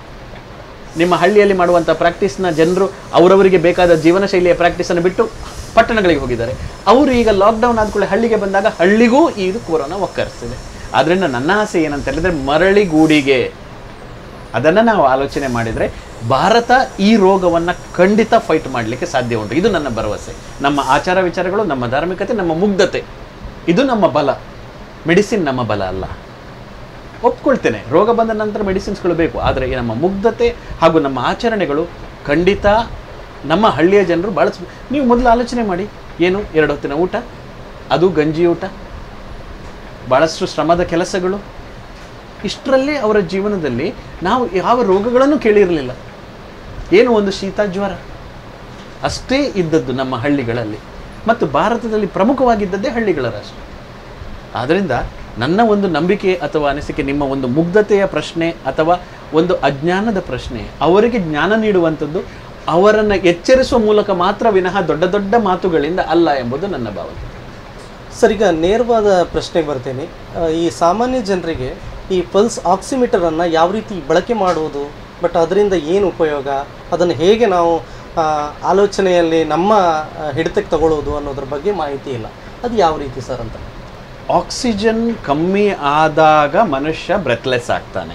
ನಿಮ್ಮ ಹಳ್ಳಿಯಲ್ಲಿ ಮಾಡುವಂಥ ಪ್ರಾಕ್ಟೀಸ್ನ ಜನರು ಅವರವರಿಗೆ ಬೇಕಾದ ಜೀವನ ಶೈಲಿಯ ಪ್ರಾಕ್ಟೀಸನ್ನು ಬಿಟ್ಟು ಪಟ್ಟಣಗಳಿಗೆ ಹೋಗಿದ್ದಾರೆ ಅವರು ಈಗ ಲಾಕ್ಡೌನ್ ಆದ್ಕೊಳ್ಳಿ ಹಳ್ಳಿಗೆ ಬಂದಾಗ ಹಳ್ಳಿಗೂ ಇದು ಕೊರೋನಾ ಒಕ್ಕರಿಸ್ತಿದೆ ಆದ್ದರಿಂದ ನನ್ನ ಆಸೆ ಏನಂತ ಹೇಳಿದ್ರೆ ಮರಳಿ ಗೂಡಿಗೆ ಅದನ್ನು ನಾವು ಆಲೋಚನೆ ಮಾಡಿದರೆ ಭಾರತ ಈ ರೋಗವನ್ನು ಖಂಡಿತ ಫೈಟ್ ಮಾಡಲಿಕ್ಕೆ ಸಾಧ್ಯ ಉಂಟು ಇದು ನನ್ನ ಭರವಸೆ ನಮ್ಮ ಆಚಾರ ವಿಚಾರಗಳು ನಮ್ಮ ಧಾರ್ಮಿಕತೆ ನಮ್ಮ ಮುಗ್ಧತೆ ಇದು ನಮ್ಮ ಬಲ ಮೆಡಿಸಿನ್ ನಮ್ಮ ಬಲ ಅಲ್ಲ ಒಪ್ಕೊಳ್ತೇನೆ ರೋಗ ಬಂದ ನಂತರ ಮೆಡಿಸಿನ್ಸ್ಗಳು ಬೇಕು ಆದರೆ ಈ ನಮ್ಮ ಮುಗ್ಧತೆ ಹಾಗೂ ನಮ್ಮ ಆಚರಣೆಗಳು ಖಂಡಿತ ನಮ್ಮ ಹಳ್ಳಿಯ ಜನರು ಬಳಸ ನೀವು ಮೊದಲು ಆಲೋಚನೆ ಮಾಡಿ ಏನು ಎರಡು ಹೊತ್ತಿನ ಊಟ ಅದು ಗಂಜಿ ಊಟ ಭಾಳಷ್ಟು ಶ್ರಮದ ಕೆಲಸಗಳು ಇಷ್ಟರಲ್ಲೇ ಅವರ ಜೀವನದಲ್ಲಿ ನಾವು ಯಾವ ರೋಗಗಳನ್ನು ಕೇಳಿರಲಿಲ್ಲ ಏನು ಒಂದು ಶೀತ ಜ್ವರ ಅಷ್ಟೇ ಇದ್ದದ್ದು ನಮ್ಮ ಹಳ್ಳಿಗಳಲ್ಲಿ ಮತ್ತು ಭಾರತದಲ್ಲಿ ಪ್ರಮುಖವಾಗಿದ್ದದ್ದೇ ಹಳ್ಳಿಗಳ ರಾಷ್ಟ್ರ ಆದ್ದರಿಂದ ನನ್ನ ಒಂದು ನಂಬಿಕೆ ಅಥವಾ ಅನಿಸಿಕೆ ನಿಮ್ಮ ಒಂದು ಮುಗ್ಧತೆಯ ಪ್ರಶ್ನೆ ಅಥವಾ ಒಂದು ಅಜ್ಞಾನದ ಪ್ರಶ್ನೆ ಅವರಿಗೆ ಜ್ಞಾನ ನೀಡುವಂಥದ್ದು ಅವರನ್ನು ಎಚ್ಚರಿಸುವ ಮೂಲಕ ಮಾತ್ರ ವಿನಃ ದೊಡ್ಡ ದೊಡ್ಡ ಮಾತುಗಳಿಂದ ಅಲ್ಲ ಎಂಬುದು ನನ್ನ ಭಾವನೆ ಸರ್ ಈಗ ನೇರವಾದ ಪ್ರಶ್ನೆಗೆ ಬರ್ತೀನಿ ಆ, ಈ ಸಾಮಾನ್ಯ ಜನರಿಗೆ ಈ ಪಲ್ಸ್ ಆಕ್ಸಿಮೀಟರನ್ನು ಯಾವ ರೀತಿ ಬಳಕೆ ಮಾಡುವುದು ಬಟ್ ಅದರಿಂದ ಏನು ಉಪಯೋಗ ಅದನ್ನು ಹೇಗೆ ನಾವು ಆ, ಆಲೋಚನೆಯಲ್ಲಿ ನಮ್ಮ ಆ, ಹಿಡಿತಕ್ಕೆ ತಗೊಳ್ಳೋದು ಅನ್ನೋದ್ರ ಬಗ್ಗೆ ಮಾಹಿತಿ ಇಲ್ಲ ಅದು ಯಾವ ರೀತಿ ಸರ್ ಅಂತ ಆಕ್ಸಿಜನ್ ಕಮ್ಮಿ ಆದಾಗ ಮನುಷ್ಯ ಬ್ರೆತ್ಲೆಸ್ ಆಗ್ತಾನೆ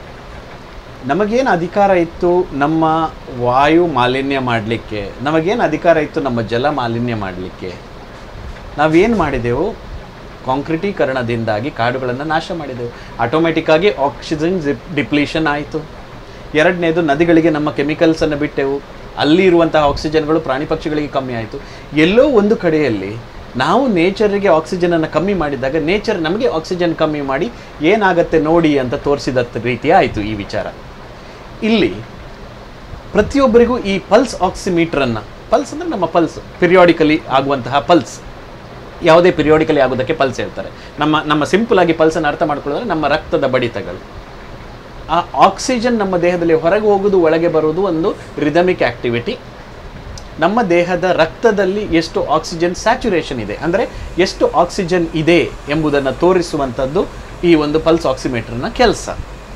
ನಮಗೇನು ಅಧಿಕಾರ ಇತ್ತು ನಮ್ಮ ವಾಯು ಮಾಲಿನ್ಯ ಮಾಡಲಿಕ್ಕೆ ನಮಗೇನು ಅಧಿಕಾರ ಇತ್ತು ನಮ್ಮ ಜಲ ಮಾಲಿನ್ಯ ಮಾಡಲಿಕ್ಕೆ ನಾವೇನು ಮಾಡಿದೆವು ಕಾಂಕ್ರಿಟೀಕರಣದಿಂದಾಗಿ ಕಾಡುಗಳನ್ನು ನಾಶ ಮಾಡಿದೆವು ಆಟೋಮೆಟಿಕ್ಕಾಗಿ ಆಕ್ಸಿಜನ್ ಡಿಪ್ಲೀಷನ್ ಆಯಿತು ಎರಡನೇದು ನದಿಗಳಿಗೆ ನಮ್ಮ ಕೆಮಿಕಲ್ಸನ್ನು ಬಿಟ್ಟೆವು ಅಲ್ಲಿ ಇರುವಂತಹ ಆಕ್ಸಿಜನ್ಗಳು ಪ್ರಾಣಿ ಪಕ್ಷಿಗಳಿಗೆ ಕಮ್ಮಿ ಆಯಿತು ಎಲ್ಲೋ ಒಂದು ಕಡೆಯಲ್ಲಿ ನಾವು ನೇಚರಿಗೆ ಆಕ್ಸಿಜನನ್ನು ಕಮ್ಮಿ ಮಾಡಿದಾಗ ನೇಚರ್ ನಮಗೆ ಆಕ್ಸಿಜನ್ ಕಮ್ಮಿ ಮಾಡಿ ಏನಾಗತ್ತೆ ನೋಡಿ ಅಂತ ತೋರಿಸಿದ ರೀತಿ ಆಯಿತು ಈ ವಿಚಾರ ಇಲ್ಲಿ ಪ್ರತಿಯೊಬ್ಬರಿಗೂ ಈ ಪಲ್ಸ್ ಆಕ್ಸಿಮೀಟ್ರನ್ನು ಪಲ್ಸ್ ಅಂದರೆ ನಮ್ಮ ಪಲ್ಸ್ ಪಿರಿಯಾಡಿಕಲಿ ಆಗುವಂತಹ ಪಲ್ಸ್ ಯಾವುದೇ ಪಿರಿಯಾಡಿಕಲಿ ಆಗೋದಕ್ಕೆ ಪಲ್ಸ್ ಹೇಳ್ತಾರೆ ನಮ್ಮ ನಮ್ಮ ಸಿಂಪಲ್ ಆಗಿ ಪಲ್ಸನ್ನು ಅರ್ಥ ಮಾಡ್ಕೊಳ್ಳೋದ್ರೆ ನಮ್ಮ ರಕ್ತದ ಬಡಿತಗಳು ಆ ಆಕ್ಸಿಜನ್ ನಮ್ಮ ದೇಹದಲ್ಲಿ ಹೊರಗೆ ಹೋಗೋದು ಒಳಗೆ ಬರೋದು ಒಂದು ರಿದಮಿಕ್ ಆಕ್ಟಿವಿಟಿ ನಮ್ಮ ದೇಹದ ರಕ್ತದಲ್ಲಿ ಎಷ್ಟು ಆಕ್ಸಿಜನ್ ಸ್ಯಾಚುರೇಷನ್ ಇದೆ ಅಂದರೆ ಎಷ್ಟು ಆಕ್ಸಿಜನ್ ಇದೆ ಎಂಬುದನ್ನು ತೋರಿಸುವಂಥದ್ದು ಈ ಒಂದು ಪಲ್ಸ್ ಆಕ್ಸಿಮೀಟರ್ನ ಕೆಲಸ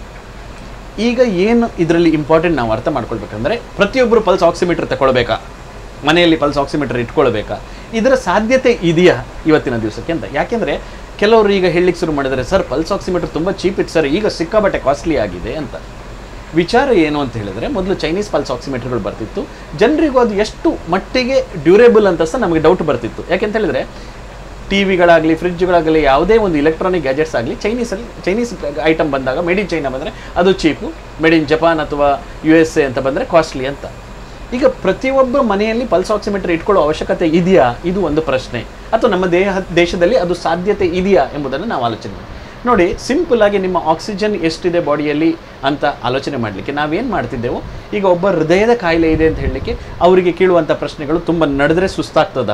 ಈಗ ಏನು ಇದರಲ್ಲಿ ಇಂಪಾರ್ಟೆಂಟ್ ನಾವು ಅರ್ಥ ಮಾಡ್ಕೊಳ್ಬೇಕಂದ್ರೆ ಪ್ರತಿಯೊಬ್ಬರು ಪಲ್ಸ್ ಆಕ್ಸಿಮೀಟರ್ ತಗೊಳ್ಬೇಕಾ ಮನೆಯಲ್ಲಿ ಪಲ್ಸ್ ಆಕ್ಸಿಮೀಟರ್ ಇಟ್ಕೊಳ್ಬೇಕಾ ಇದರ ಸಾಧ್ಯತೆ ಇದೆಯಾ ಇವತ್ತಿನ ದಿವಸಕ್ಕೆ ಅಂತ ಯಾಕೆಂದರೆ ಕೆಲವರು ಈಗ ಹೇಳಲಿಕ್ಕೆ ಶುರು ಮಾಡಿದರೆ ಸರ್ ಪಲ್ಸ್ ಆಕ್ಸಿಮೀಟರ್ ತುಂಬ ಚೀಪ್ ಇತ್ತು ಸರ್ ಈಗ ಸಿಕ್ಕಾಬಟ್ಟೆ ಕಾಸ್ಟ್ಲಿ ಆಗಿದೆ ಅಂತ ವಿಚಾರ ಏನು ಅಂತ ಹೇಳಿದ್ರೆ ಮೊದಲು ಚೈನೀಸ್ ಪಲ್ಸ್ ಆಕ್ಸಿಮೀಟರ್ಗಳು ಬರ್ತಿತ್ತು ಜನರಿಗೂ ಅದು ಎಷ್ಟು ಮಟ್ಟಿಗೆ ಡ್ಯೂರೇಬಲ್ ಅಂತ ಸಹ ನಮಗೆ ಡೌಟ್ ಬರ್ತಿತ್ತು ಯಾಕೆಂತ ಹೇಳಿದ್ರೆ ಟಿ ವಿಗಳಾಗಲಿ ಫ್ರಿಡ್ಜ್ಗಳಾಗಲಿ ಯಾವುದೇ ಒಂದು ಎಲೆಕ್ಟ್ರಾನಿಕ್ ಗ್ಯಾಜೆಟ್ಸ್ ಆಗಲಿ ಚೈನೀಸಲ್ಲಿ ಚೈನೀಸ್ ಐಟಮ್ ಬಂದಾಗ ಮೇಡ್ ಇನ್ ಚೈನಾ ಬಂದರೆ ಅದು ಚೀಪು ಮೇಡ್ ಇನ್ ಜಪಾನ್ ಅಥವಾ ಯು ಎಸ್ ಎ ಅಂತ ಬಂದರೆ ಕಾಸ್ಟ್ಲಿ ಅಂತ ಈಗ ಪ್ರತಿಯೊಬ್ಬ ಮನೆಯಲ್ಲಿ ಪಲ್ಸ್ ಆಕ್ಸಿಮೀಟರ್ ಇಟ್ಕೊಳ್ಳೋ ಅವಶ್ಯಕತೆ ಇದೆಯಾ ಇದು ಒಂದು ಪ್ರಶ್ನೆ ಅಥವಾ ನಮ್ಮ ದೇಹ ದೇಶದಲ್ಲಿ ಅದು ಸಾಧ್ಯತೆ ಇದೆಯಾ ಎಂಬುದನ್ನು ನಾವು ಆಲೋಚನೆ ಮಾಡಿ ನೋಡಿ ಸಿಂಪಲ್ ಆಗಿ ನಿಮ್ಮ ಆಕ್ಸಿಜನ್ ಎಷ್ಟಿದೆ ಬಾಡಿಯಲ್ಲಿ ಅಂತ ಆಲೋಚನೆ ಮಾಡಲಿಕ್ಕೆ ನಾವೇನು ಮಾಡ್ತಿದ್ದೆವು ಈಗ ಒಬ್ಬ ಹೃದಯದ ಕಾಯಿಲೆ ಇದೆ ಅಂತ ಹೇಳಲಿಕ್ಕೆ ಅವರಿಗೆ ಕೇಳುವಂಥ ಪ್ರಶ್ನೆಗಳು ತುಂಬ ನಡೆದ್ರೆ ಸುಸ್ತಾಗ್ತದ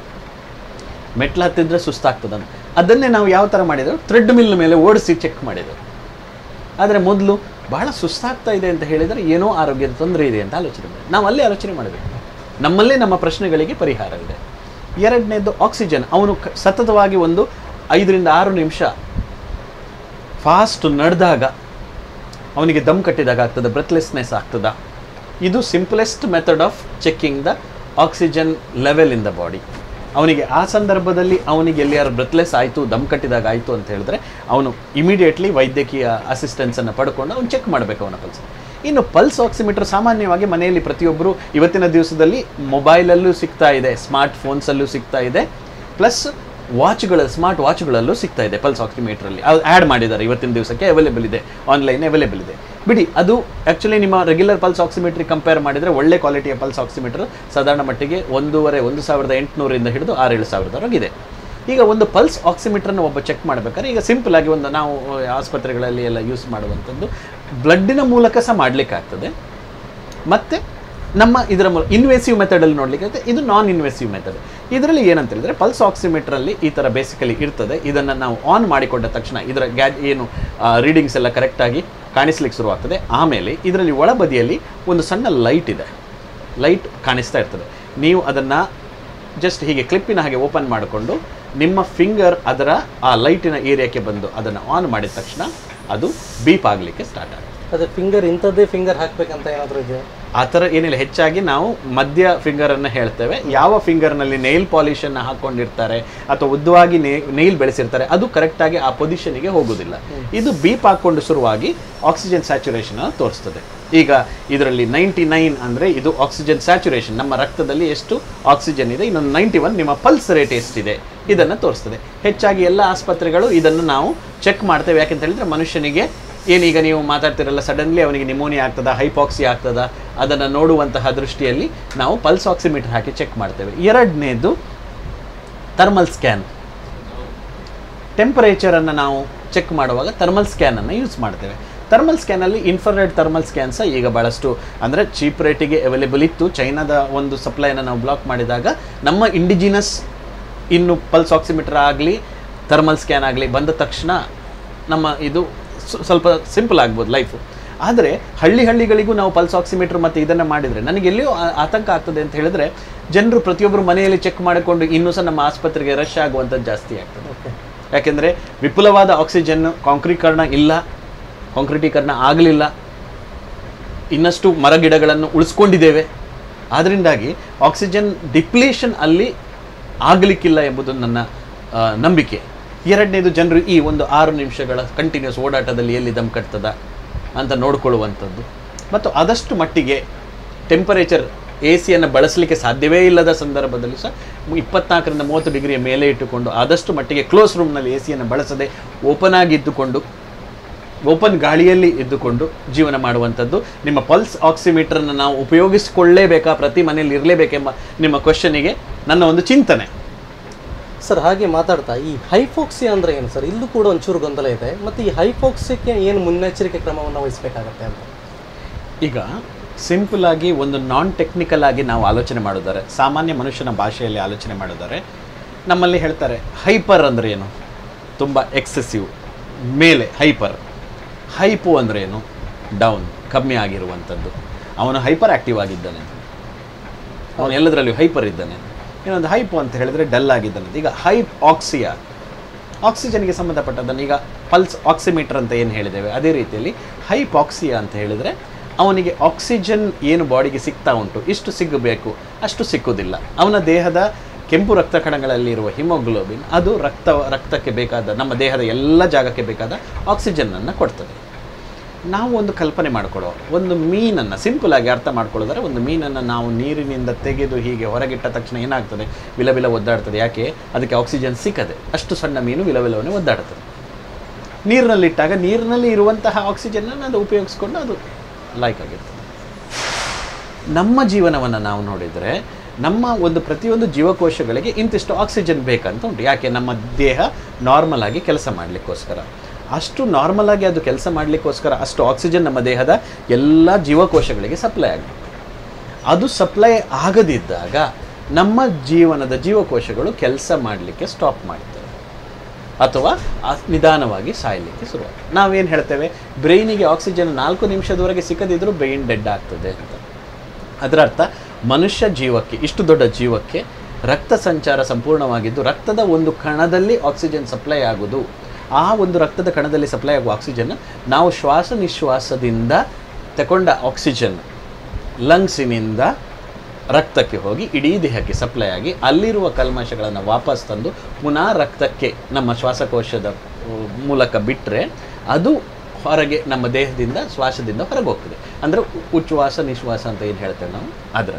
ಮೆಟ್ಲು ಹತ್ತಿದ್ರೆ ಸುಸ್ತಾಗ್ತದ ಅದನ್ನೇ ನಾವು ಯಾವ ಥರ ಮಾಡಿದೆವು ಥ್ರೆಡ್ ಮಿಲ್ ಮೇಲೆ ಓಡಿಸಿ ಚೆಕ್ ಮಾಡಿದೆವು ಆದರೆ ಮೊದಲು ಬಹಳ ಸುಸ್ತಾಗ್ತಾ ಇದೆ ಅಂತ ಹೇಳಿದರೆ ಏನೋ ಆರೋಗ್ಯದ ತೊಂದರೆ ಇದೆ ಅಂತ ಆಲೋಚನೆ ಮಾಡಿ ನಾವು ಅಲ್ಲೇ ಆಲೋಚನೆ ಮಾಡಬೇಕು ನಮ್ಮಲ್ಲೇ ನಮ್ಮ ಪ್ರಶ್ನೆಗಳಿಗೆ ಪರಿಹಾರವಿದೆ ಎರಡನೇದು ಆಕ್ಸಿಜನ್ ಅವನು ಕ- ಸತತವಾಗಿ ಒಂದು ಐದರಿಂದ ಆರು ನಿಮಿಷ ಫಾಸ್ಟ್ ನಡೆದಾಗ ಅವನಿಗೆ ದಮ್ ಕಟ್ಟಿದಾಗ ಆಗ್ತದೆ ಬ್ರೆತ್ಲೆಸ್ನೆಸ್ ಆಗ್ತದ ಇದು simplest method of checking the oxygen level in the body ಅವನಿಗೆ ಆ ಸಂದರ್ಭದಲ್ಲಿ ಅವನಿಗೆ ಎಲ್ಲಿಯಾರು ಬ್ರೆತ್ಲೆಸ್ ಆಯಿತು ದಮ್ ಕಟ್ಟಿದಾಗ ಆಯಿತು ಅಂತ ಹೇಳಿದ್ರೆ ಅವನು ಇಮಿಡಿಯೇಟ್ಲಿ ವೈದ್ಯಕೀಯ ಅಸಿಸ್ಟೆನ್ಸನ್ನು ಪಡ್ಕೊಂಡು ಅವ್ನು ಚೆಕ್ ಮಾಡಬೇಕು ಅವನ ಪಲ್ಸ್ ಇನ್ನು ಪಲ್ಸ್ ಆಕ್ಸಿಮೀಟರ್ ಸಾಮಾನ್ಯವಾಗಿ ಮನೆಯಲ್ಲಿ ಪ್ರತಿಯೊಬ್ಬರು ಇವತ್ತಿನ ದಿವಸದಲ್ಲಿ ಮೊಬೈಲಲ್ಲೂ ಸಿಗ್ತಾ ಇದೆ ಸ್ಮಾರ್ಟ್ ಫೋನ್ಸಲ್ಲೂ ಸಿಗ್ತಾ ಇದೆ ಪ್ಲಸ್ ವಾಚ್ಗಳ ಸ್ಮಾರ್ಟ್ ವಾಚ್ಗಳಲ್ಲೂ ಸಿಗ್ತಾ ಇದೆ ಪಲ್ಸ್ ಆಕ್ಸಿಮೀಟ್ರಲ್ಲಿ ಅದು ಆ್ಯಡ್ ಮಾಡಿದ್ದಾರೆ ಇವತ್ತಿನ ದಿವಸಕ್ಕೆ ಅವೈಲೇಬಲ್ ಇದೆ ಆನ್ಲೈನ್ ಅವೈಲೇಬಲ್ ಇದೆ ಬಿಡಿ ಅದು ಆ್ಯಕ್ಚುಲಿ ನಿಮ್ಮ ರೆಗ್ಯುಲರ್ ಪಲ್ಸ್ ಆಕ್ಸಿಮೀಟ್ರಿ ಕಂಪೇರ್ ಮಾಡಿದರೆ ಒಳ್ಳೆ ಕ್ವಾಲಿಟಿಯ ಪಲ್ಸ್ ಆಕ್ಸಿಮೀಟರ್ ಸಾಧಾರಣ ಮಟ್ಟಿಗೆ ಒಂದೂವರೆ ಒಂದು ಸಾವಿರದ ಎಂಟುನೂರಿಂದ ಹಿಡಿದು ಆರೇಳು ಸಾವಿರದವರೆಗಿದೆ ಈಗ ಒಂದು ಪಲ್ಸ್ ಆಕ್ಸಿಮೀಟ್ರನ್ನು ಒಬ್ಬ ಚೆಕ್ ಮಾಡಬೇಕಾದ್ರೆ ಈಗ ಸಿಂಪಲ್ ಆಗಿ ಒಂದು ನಾವು ಆಸ್ಪತ್ರೆಗಳಲ್ಲಿ ಎಲ್ಲ ಯೂಸ್ ಮಾಡುವಂಥದ್ದು ಬ್ಲಡ್ಡಿನ ಮೂಲಕ ಸಹ ಮಾಡಲಿಕ್ಕಾಗ್ತದೆ ಮತ್ತು ನಮ್ಮ ಇದರ ಮೂಲ ಇನ್ವೆಸಿವ್ ಮೆಥಡಲ್ಲಿ ನೋಡಲಿಕ್ಕೆ ಆಗುತ್ತೆ. ಇದು ನಾನ್ ಇನ್ವೆಸಿವ್ ಮೆಥಡ್ ಇದರಲ್ಲಿ ಏನಂತ ಹೇಳಿದ್ರೆ ಪಲ್ಸ್ ಆಕ್ಸಿಮೀಟ್ರಲ್ಲಿ ಈ ಥರ ಬೇಸಿಕಲಿ ಇರ್ತದೆ ಇದನ್ನು ನಾವು ಆನ್ ಮಾಡಿಕೊಂಡ ತಕ್ಷಣ ಇದರ ಗ್ಯಾಜ್ ಏನು ರೀಡಿಂಗ್ಸ್ ಎಲ್ಲ ಕರೆಕ್ಟಾಗಿ ಕಾಣಿಸ್ಲಿಕ್ಕೆ ಶುರುವಾಗ್ತದೆ ಆಮೇಲೆ ಇದರಲ್ಲಿ ಒಳಬದಿಯಲ್ಲಿ ಒಂದು ಸಣ್ಣ ಲೈಟ್ ಇದೆ ಲೈಟ್ ಕಾಣಿಸ್ತಾ ಇರ್ತದೆ ನೀವು ಅದನ್ನು ಜಸ್ಟ್ ಹೀಗೆ ಕ್ಲಿಪ್ಪಿನ ಹಾಗೆ ಓಪನ್ ಮಾಡಿಕೊಂಡು ನಿಮ್ಮ ಫಿಂಗರ್ ಅದರ ಆ ಲೈಟಿನ ಏರಿಯಾಕ್ಕೆ ಬಂದು ಅದನ್ನು ಆನ್ ಮಾಡಿದ ತಕ್ಷಣ ಅದು ಬೀಪ್ ಆಗಲಿಕ್ಕೆ ಸ್ಟಾರ್ಟ್ ಆಗುತ್ತೆ ಅದೇ ಫಿಂಗರ್ ಇಂಥದ್ದೇ ಫಿಂಗರ್ ಹಾಕ್ಬೇಕಂತ ಏನಾದರೂ ಇದೆ ಆ ಥರ ಏನಿಲ್ಲ ಹೆಚ್ಚಾಗಿ ನಾವು ಮಧ್ಯ ಫಿಂಗರನ್ನು ಹೇಳ್ತೇವೆ ಯಾವ ಫಿಂಗರ್ನಲ್ಲಿ ನೇಲ್ ಪಾಲಿಷನ್ನು ಹಾಕ್ಕೊಂಡಿರ್ತಾರೆ ಅಥವಾ ಉದ್ದವಾಗಿ ನೇಲ್ ಬೆಳೆಸಿರ್ತಾರೆ ಅದು ಕರೆಕ್ಟಾಗಿ ಆ ಪೊಸಿಷನಿಗೆ ಹೋಗೋದಿಲ್ಲ ಇದು ಬೀಪ್ ಹಾಕ್ಕೊಂಡು ಶುರುವಾಗಿ ಆಕ್ಸಿಜನ್ ಸ್ಯಾಚುರೇಷನ್ ತೋರಿಸ್ತದೆ ಈಗ ಇದರಲ್ಲಿ ನೈಂಟಿ ನೈನ್ ಅಂದರೆ ಇದು ಆಕ್ಸಿಜನ್ ಸ್ಯಾಚುರೇಷನ್ ನಮ್ಮ ರಕ್ತದಲ್ಲಿ ಎಷ್ಟು ಆಕ್ಸಿಜನ್ ಇದೆ ಇನ್ನೊಂದು ನೈಂಟಿ ಒನ್ ನಿಮ್ಮ ಪಲ್ಸ್ ರೇಟ್ ಎಷ್ಟಿದೆ ಇದನ್ನು ತೋರಿಸ್ತದೆ ಹೆಚ್ಚಾಗಿ ಎಲ್ಲ ಆಸ್ಪತ್ರೆಗಳು ಇದನ್ನು ನಾವು ಚೆಕ್ ಮಾಡ್ತೇವೆ ಯಾಕೆಂತ ಹೇಳಿದ್ರೆ ಮನುಷ್ಯನಿಗೆ ಏನೀಗ ನೀವು ಮಾತಾಡ್ತಿರಲ್ಲ ಸಡನ್ಲಿ ಅವನಿಗೆ ನಿಮೋನಿಯಾ ಆಗ್ತದ ಹೈಪಾಕ್ಸಿ ಆಗ್ತದ ಅದನ್ನು ನೋಡುವಂತಹ ದೃಷ್ಟಿಯಲ್ಲಿ ನಾವು ಪಲ್ಸ್ ಆಕ್ಸಿಮೀಟರ್ ಹಾಕಿ ಚೆಕ್ ಮಾಡ್ತೇವೆ ಎರಡನೇದು ಥರ್ಮಲ್ ಸ್ಕ್ಯಾನ್ ಟೆಂಪರೇಚರನ್ನು ನಾವು ಚೆಕ್ ಮಾಡುವಾಗ ಥರ್ಮಲ್ ಸ್ಕ್ಯಾನನ್ನು ಯೂಸ್ ಮಾಡ್ತೇವೆ ಥರ್ಮಲ್ ಸ್ಕ್ಯಾನಲ್ಲಿ ಇನ್ಫ್ರಾರೆಡ್ ಥರ್ಮಲ್ ಸ್ಕ್ಯಾನ್ ಸಹ ಈಗ ಭಾಳಷ್ಟು ಅಂದರೆ ಚೀಪ್ ರೇಟಿಗೆ ಅವೈಲೇಬಲ್ ಇತ್ತು ಚೈನಾದ ಒಂದು ಸಪ್ಲೈನ ನಾವು ಬ್ಲಾಕ್ ಮಾಡಿದಾಗ ನಮ್ಮ ಇಂಡಿಜಿನಸ್ ಇನ್ನು ಪಲ್ಸ್ ಆಕ್ಸಿಮೀಟರ್ ಆಗಲಿ ಥರ್ಮಲ್ ಸ್ಕ್ಯಾನ್ ಆಗಲಿ ಬಂದ ತಕ್ಷಣ ನಮ್ಮ ಇದು ಸ್ವ- ಸ್ವಲ್ಪ ಸಿಂಪಲ್ ಆಗ್ಬೋದು ಲೈಫು ಆದರೆ ಹಳ್ಳಿ ಹಳ್ಳಿಗಳಿಗೂ ನಾವು ಪಲ್ಸ್ ಆಕ್ಸಿಮೀಟರ್ ಮತ್ತು ಇದನ್ನು ಮಾಡಿದರೆ ನನಗೆ ಎಲ್ಲಿಯೋ ಆ- ಆತಂಕ ಆಗ್ತದೆ ಅಂತ ಹೇಳಿದ್ರೆ ಜನರು ಪ್ರತಿಯೊಬ್ಬರು ಮನೆಯಲ್ಲಿ ಚೆಕ್ ಮಾಡಿಕೊಂಡು ಇನ್ನೂ ಸಹ ನಮ್ಮ ಆಸ್ಪತ್ರೆಗೆ ರಶ್ ಆಗುವಂಥದ್ದು ಜಾಸ್ತಿ ಆಗ್ತದೆ ಓಕೆ ಯಾಕೆಂದರೆ ವಿಪುಲವಾದ ಆಕ್ಸಿಜನ್ ಕಾಂಕ್ರೀಕರಣ ಇಲ್ಲ ಕಾಂಕ್ರೀಟೀಕರಣ ಆಗಲಿಲ್ಲ ಇನ್ನಷ್ಟು ಮರಗಿಡಗಳನ್ನು ಉಳಿಸ್ಕೊಂಡಿದ್ದೇವೆ ಆದ್ದರಿಂದಾಗಿ ಆಕ್ಸಿಜನ್ ಡಿಪ್ಲೇಷನ್ ಅಲ್ಲಿ ಆಗಲಿಕ್ಕಿಲ್ಲ ಎಂಬುದು ನನ್ನ ಆ, ನಂಬಿಕೆ ಎರಡನೇದು ಜನರು ಈ ಒಂದು ಆರು ನಿಮಿಷಗಳ ಕಂಟಿನ್ಯೂಸ್ ಓಡಾಟದಲ್ಲಿ ಎಲ್ಲಿ ದಮ್ ಕಟ್ತದ ಅಂತ ನೋಡ್ಕೊಳ್ಳುವಂಥದ್ದು ಮತ್ತು ಆದಷ್ಟು ಮಟ್ಟಿಗೆ ಟೆಂಪರೇಚರ್ ಎ ಸಿಯನ್ನು ಬಳಸಲಿಕ್ಕೆ ಸಾಧ್ಯವೇ ಇಲ್ಲದ ಸಂದರ್ಭದಲ್ಲಿ ಸಹ ಇಪ್ಪತ್ನಾಲ್ಕರಿಂದ ಮೂವತ್ತು ಡಿಗ್ರಿಯ ಮೇಲೆ ಇಟ್ಟುಕೊಂಡು ಆದಷ್ಟು ಮಟ್ಟಿಗೆ ಕ್ಲೋಸ್ ರೂಮ್ನಲ್ಲಿ ಎ ಸಿಯನ್ನು ಬಳಸದೆ ಓಪನ್ ಆಗಿ ಇದ್ದುಕೊಂಡು ಓಪನ್ ಗಾಳಿಯಲ್ಲಿ ಇದ್ದುಕೊಂಡು ಜೀವನ ಮಾಡುವಂಥದ್ದು ನಿಮ್ಮ ಪಲ್ಸ್ ಆಕ್ಸಿಮೀಟರನ್ನು ನಾವು ಉಪಯೋಗಿಸಿಕೊಳ್ಳೇಬೇಕಾ ಪ್ರತಿ ಮನೆಯಲ್ಲಿ ಇರಲೇಬೇಕೆಂಬ ನಿಮ್ಮ ಕ್ವಶನಿಗೆ ನನ್ನ ಒಂದು ಚಿಂತನೆ ಸರ್ ಹಾಗೆ ಮಾತಾಡ್ತಾ ಈ ಹೈಫೋಕ್ಸಿ ಅಂದ್ರೆ ಏನು ಸರ್ ಇಲ್ಲೂ ಕೂಡ ಒಂಚೂರು ಗೊಂದಲ ಇದೆ ಮತ್ತು ಈ ಹೈಫೋಕ್ಸಿಗೆ ಏನು ಮುನ್ನೆಚ್ಚರಿಕೆ ಕ್ರಮವನ್ನು ವಹಿಸಬೇಕಾಗತ್ತೆ ಅಂತ ಈಗ ಸಿಂಪಲ್ ಆಗಿ ಒಂದು ನಾನ್ ಟೆಕ್ನಿಕಲ್ ಆಗಿ ನಾವು ಆಲೋಚನೆ ಮಾಡಿದರೆ ಸಾಮಾನ್ಯ ಮನುಷ್ಯನ ಭಾಷೆಯಲ್ಲಿ ಆಲೋಚನೆ ಮಾಡಿದರೆ ನಮ್ಮಲ್ಲಿ ಹೇಳ್ತಾರೆ ಹೈಪರ್ ಅಂದರೆ ಏನು ತುಂಬ ಎಕ್ಸೆಸಿವ್ ಮೇಲೆ ಹೈಪರ್ ಹೈಪೋ ಅಂದರೆ ಏನು ಡೌನ್ ಕಮ್ಮಿ ಆಗಿರುವಂಥದ್ದು ಅವನು ಹೈಪರ್ ಆಕ್ಟಿವ್ ಆಗಿದ್ದಾನೆ ಅವನು ಎಲ್ಲದರಲ್ಲಿಯೂ ಹೈಪರ್ ಇದ್ದಾನೆ ಇನ್ನೊಂದು ಹೈಪೋ ಅಂತ ಹೇಳಿದ್ರೆ ಡಲ್ ಆಗಿದ್ದಾನೆ ಈಗ ಹೈಪ್ ಆಕ್ಸಿಯಾ ಆಕ್ಸಿಜನ್ಗೆ ಸಂಬಂಧಪಟ್ಟದ್ದನ್ನು ಈಗ ಪಲ್ಸ್ ಆಕ್ಸಿಮೀಟರ್ ಅಂತ ಏನು ಹೇಳಿದ್ದೇವೆ ಅದೇ ರೀತಿಯಲ್ಲಿ ಹೈಪಾಕ್ಸಿಯಾ ಅಂತ ಹೇಳಿದರೆ ಅವನಿಗೆ ಆಕ್ಸಿಜನ್ ಏನು ಬಾಡಿಗೆ ಸಿಗ್ತಾ ಉಂಟು ಇಷ್ಟು ಸಿಗಬೇಕು ಅಷ್ಟು ಸಿಕ್ಕುವುದಿಲ್ಲ ಅವನ ದೇಹದ ಕೆಂಪು ರಕ್ತ ಕಣಗಳಲ್ಲಿರುವ ಹಿಮೋಗ್ಲೋಬಿನ್ ಅದು ರಕ್ತ ರಕ್ತಕ್ಕೆ ಬೇಕಾದ ನಮ್ಮ ದೇಹದ ಎಲ್ಲ ಜಾಗಕ್ಕೆ ಬೇಕಾದ ಆಕ್ಸಿಜನ್ನನ್ನು ಕೊಡ್ತದೆ ನಾವು ಒಂದು ಕಲ್ಪನೆ ಮಾಡಿಕೊಳ್ಳೋ ಒಂದು ಮೀನನ್ನು ಸಿಂಪಲ್ ಆಗಿ ಅರ್ಥ ಮಾಡ್ಕೊಳ್ಳೋದ್ರೆ ಒಂದು ಮೀನನ್ನು ನಾವು ನೀರಿನಿಂದ ತೆಗೆದು ಹೀಗೆ ಹೊರಗಿಟ್ಟ ತಕ್ಷಣ ಏನಾಗ್ತದೆ ವಿಲ ವಿಲ ಒದ್ದಾಡ್ತದೆ ಯಾಕೆ ಅದಕ್ಕೆ ಆಕ್ಸಿಜನ್ ಸಿಕ್ಕದೆ ಅಷ್ಟು ಸಣ್ಣ ಮೀನು ವಿಲ ವಿಲವನ್ನೇ ಒದ್ದಾಡ್ತದೆ ನೀರಿನಲ್ಲಿಟ್ಟಾಗ ನೀರಿನಲ್ಲಿ ಇರುವಂತಹ ಆಕ್ಸಿಜನ್ನನ್ನು ಅದು ಉಪಯೋಗಿಸ್ಕೊಂಡು ಅದು ಲೈಕ್ ಆಗಿರ್ತದೆ ನಮ್ಮ ಜೀವನವನ್ನು ನಾವು ನೋಡಿದರೆ ನಮ್ಮ ಒಂದು ಪ್ರತಿಯೊಂದು ಜೀವಕೋಶಗಳಿಗೆ ಇಂತಿಷ್ಟು ಆಕ್ಸಿಜನ್ ಬೇಕಂತ ಉಂಟು ಯಾಕೆ ನಮ್ಮ ದೇಹ ನಾರ್ಮಲ್ ಆಗಿ ಕೆಲಸ ಮಾಡಲಿಕ್ಕೋಸ್ಕರ ಅಷ್ಟು ನಾರ್ಮಲ್ ಆಗಿ ಅದು ಕೆಲಸ ಮಾಡಲಿಕ್ಕೋಸ್ಕರ ಅಷ್ಟು ಆಕ್ಸಿಜನ್ ನಮ್ಮ ದೇಹದ ಎಲ್ಲ ಜೀವಕೋಶಗಳಿಗೆ ಸಪ್ಲೈ ಆಗಬೇಕು ಅದು ಸಪ್ಲೈ ಆಗದಿದ್ದಾಗ ನಮ್ಮ ಜೀವನದ ಜೀವಕೋಶಗಳು ಕೆಲಸ ಮಾಡಲಿಕ್ಕೆ ಸ್ಟಾಪ್ ಮಾಡ್ತವೆ ಅಥವಾ ಆ ನಿಧಾನವಾಗಿ ಸಾಯಲಿಕ್ಕೆ ಶುರು ನಾವೇನು ಹೇಳ್ತೇವೆ ಬ್ರೈನಿಗೆ ಆಕ್ಸಿಜನ್ ನಾಲ್ಕು ನಿಮಿಷದವರೆಗೆ ಸಿಕ್ಕದಿದ್ರೂ ಬ್ರೈನ್ ಡೆಡ್ ಆಗ್ತದೆ ಅಂತ ಅದರ ಅರ್ಥ ಮನುಷ್ಯ ಜೀವಕ್ಕೆ ಇಷ್ಟು ದೊಡ್ಡ ಜೀವಕ್ಕೆ ರಕ್ತ ಸಂಚಾರ ಸಂಪೂರ್ಣವಾಗಿದ್ದು ರಕ್ತದ ಒಂದು ಕಣದಲ್ಲಿ ಆಕ್ಸಿಜನ್ ಸಪ್ಲೈ ಆಗೋದು ಆ ಒಂದು ರಕ್ತದ ಕಣದಲ್ಲಿ ಸಪ್ಲೈ ಆಗುವ ಆಕ್ಸಿಜನ್ ನಾವು ಶ್ವಾಸ ನಿಶ್ವಾಸದಿಂದ ತಗೊಂಡ ಆಕ್ಸಿಜನ್ ಲಂಗ್ಸಿನಿಂದ ರಕ್ತಕ್ಕೆ ಹೋಗಿ ಇಡೀ ದೇಹಕ್ಕೆ ಸಪ್ಲೈ ಆಗಿ ಅಲ್ಲಿರುವ ಕಲ್ಮಶಗಳನ್ನು ವಾಪಸ್ ತಂದು ಪುನಃ ರಕ್ತಕ್ಕೆ ನಮ್ಮ ಶ್ವಾಸಕೋಶದ ಆ, ಮೂಲಕ ಬಿಟ್ಟರೆ ಅದು ಹೊರಗೆ ನಮ್ಮ ದೇಹದಿಂದ ಶ್ವಾಸದಿಂದ ಹೊರಗೆ ಹೋಗ್ತದೆ ಅಂದರೆ ಉಚ್ಛ್ವಾಸ ನಿಶ್ವಾಸ ಅಂತ ಏನು ಹೇಳ್ತೇವೆ ನಾವು ಅದರ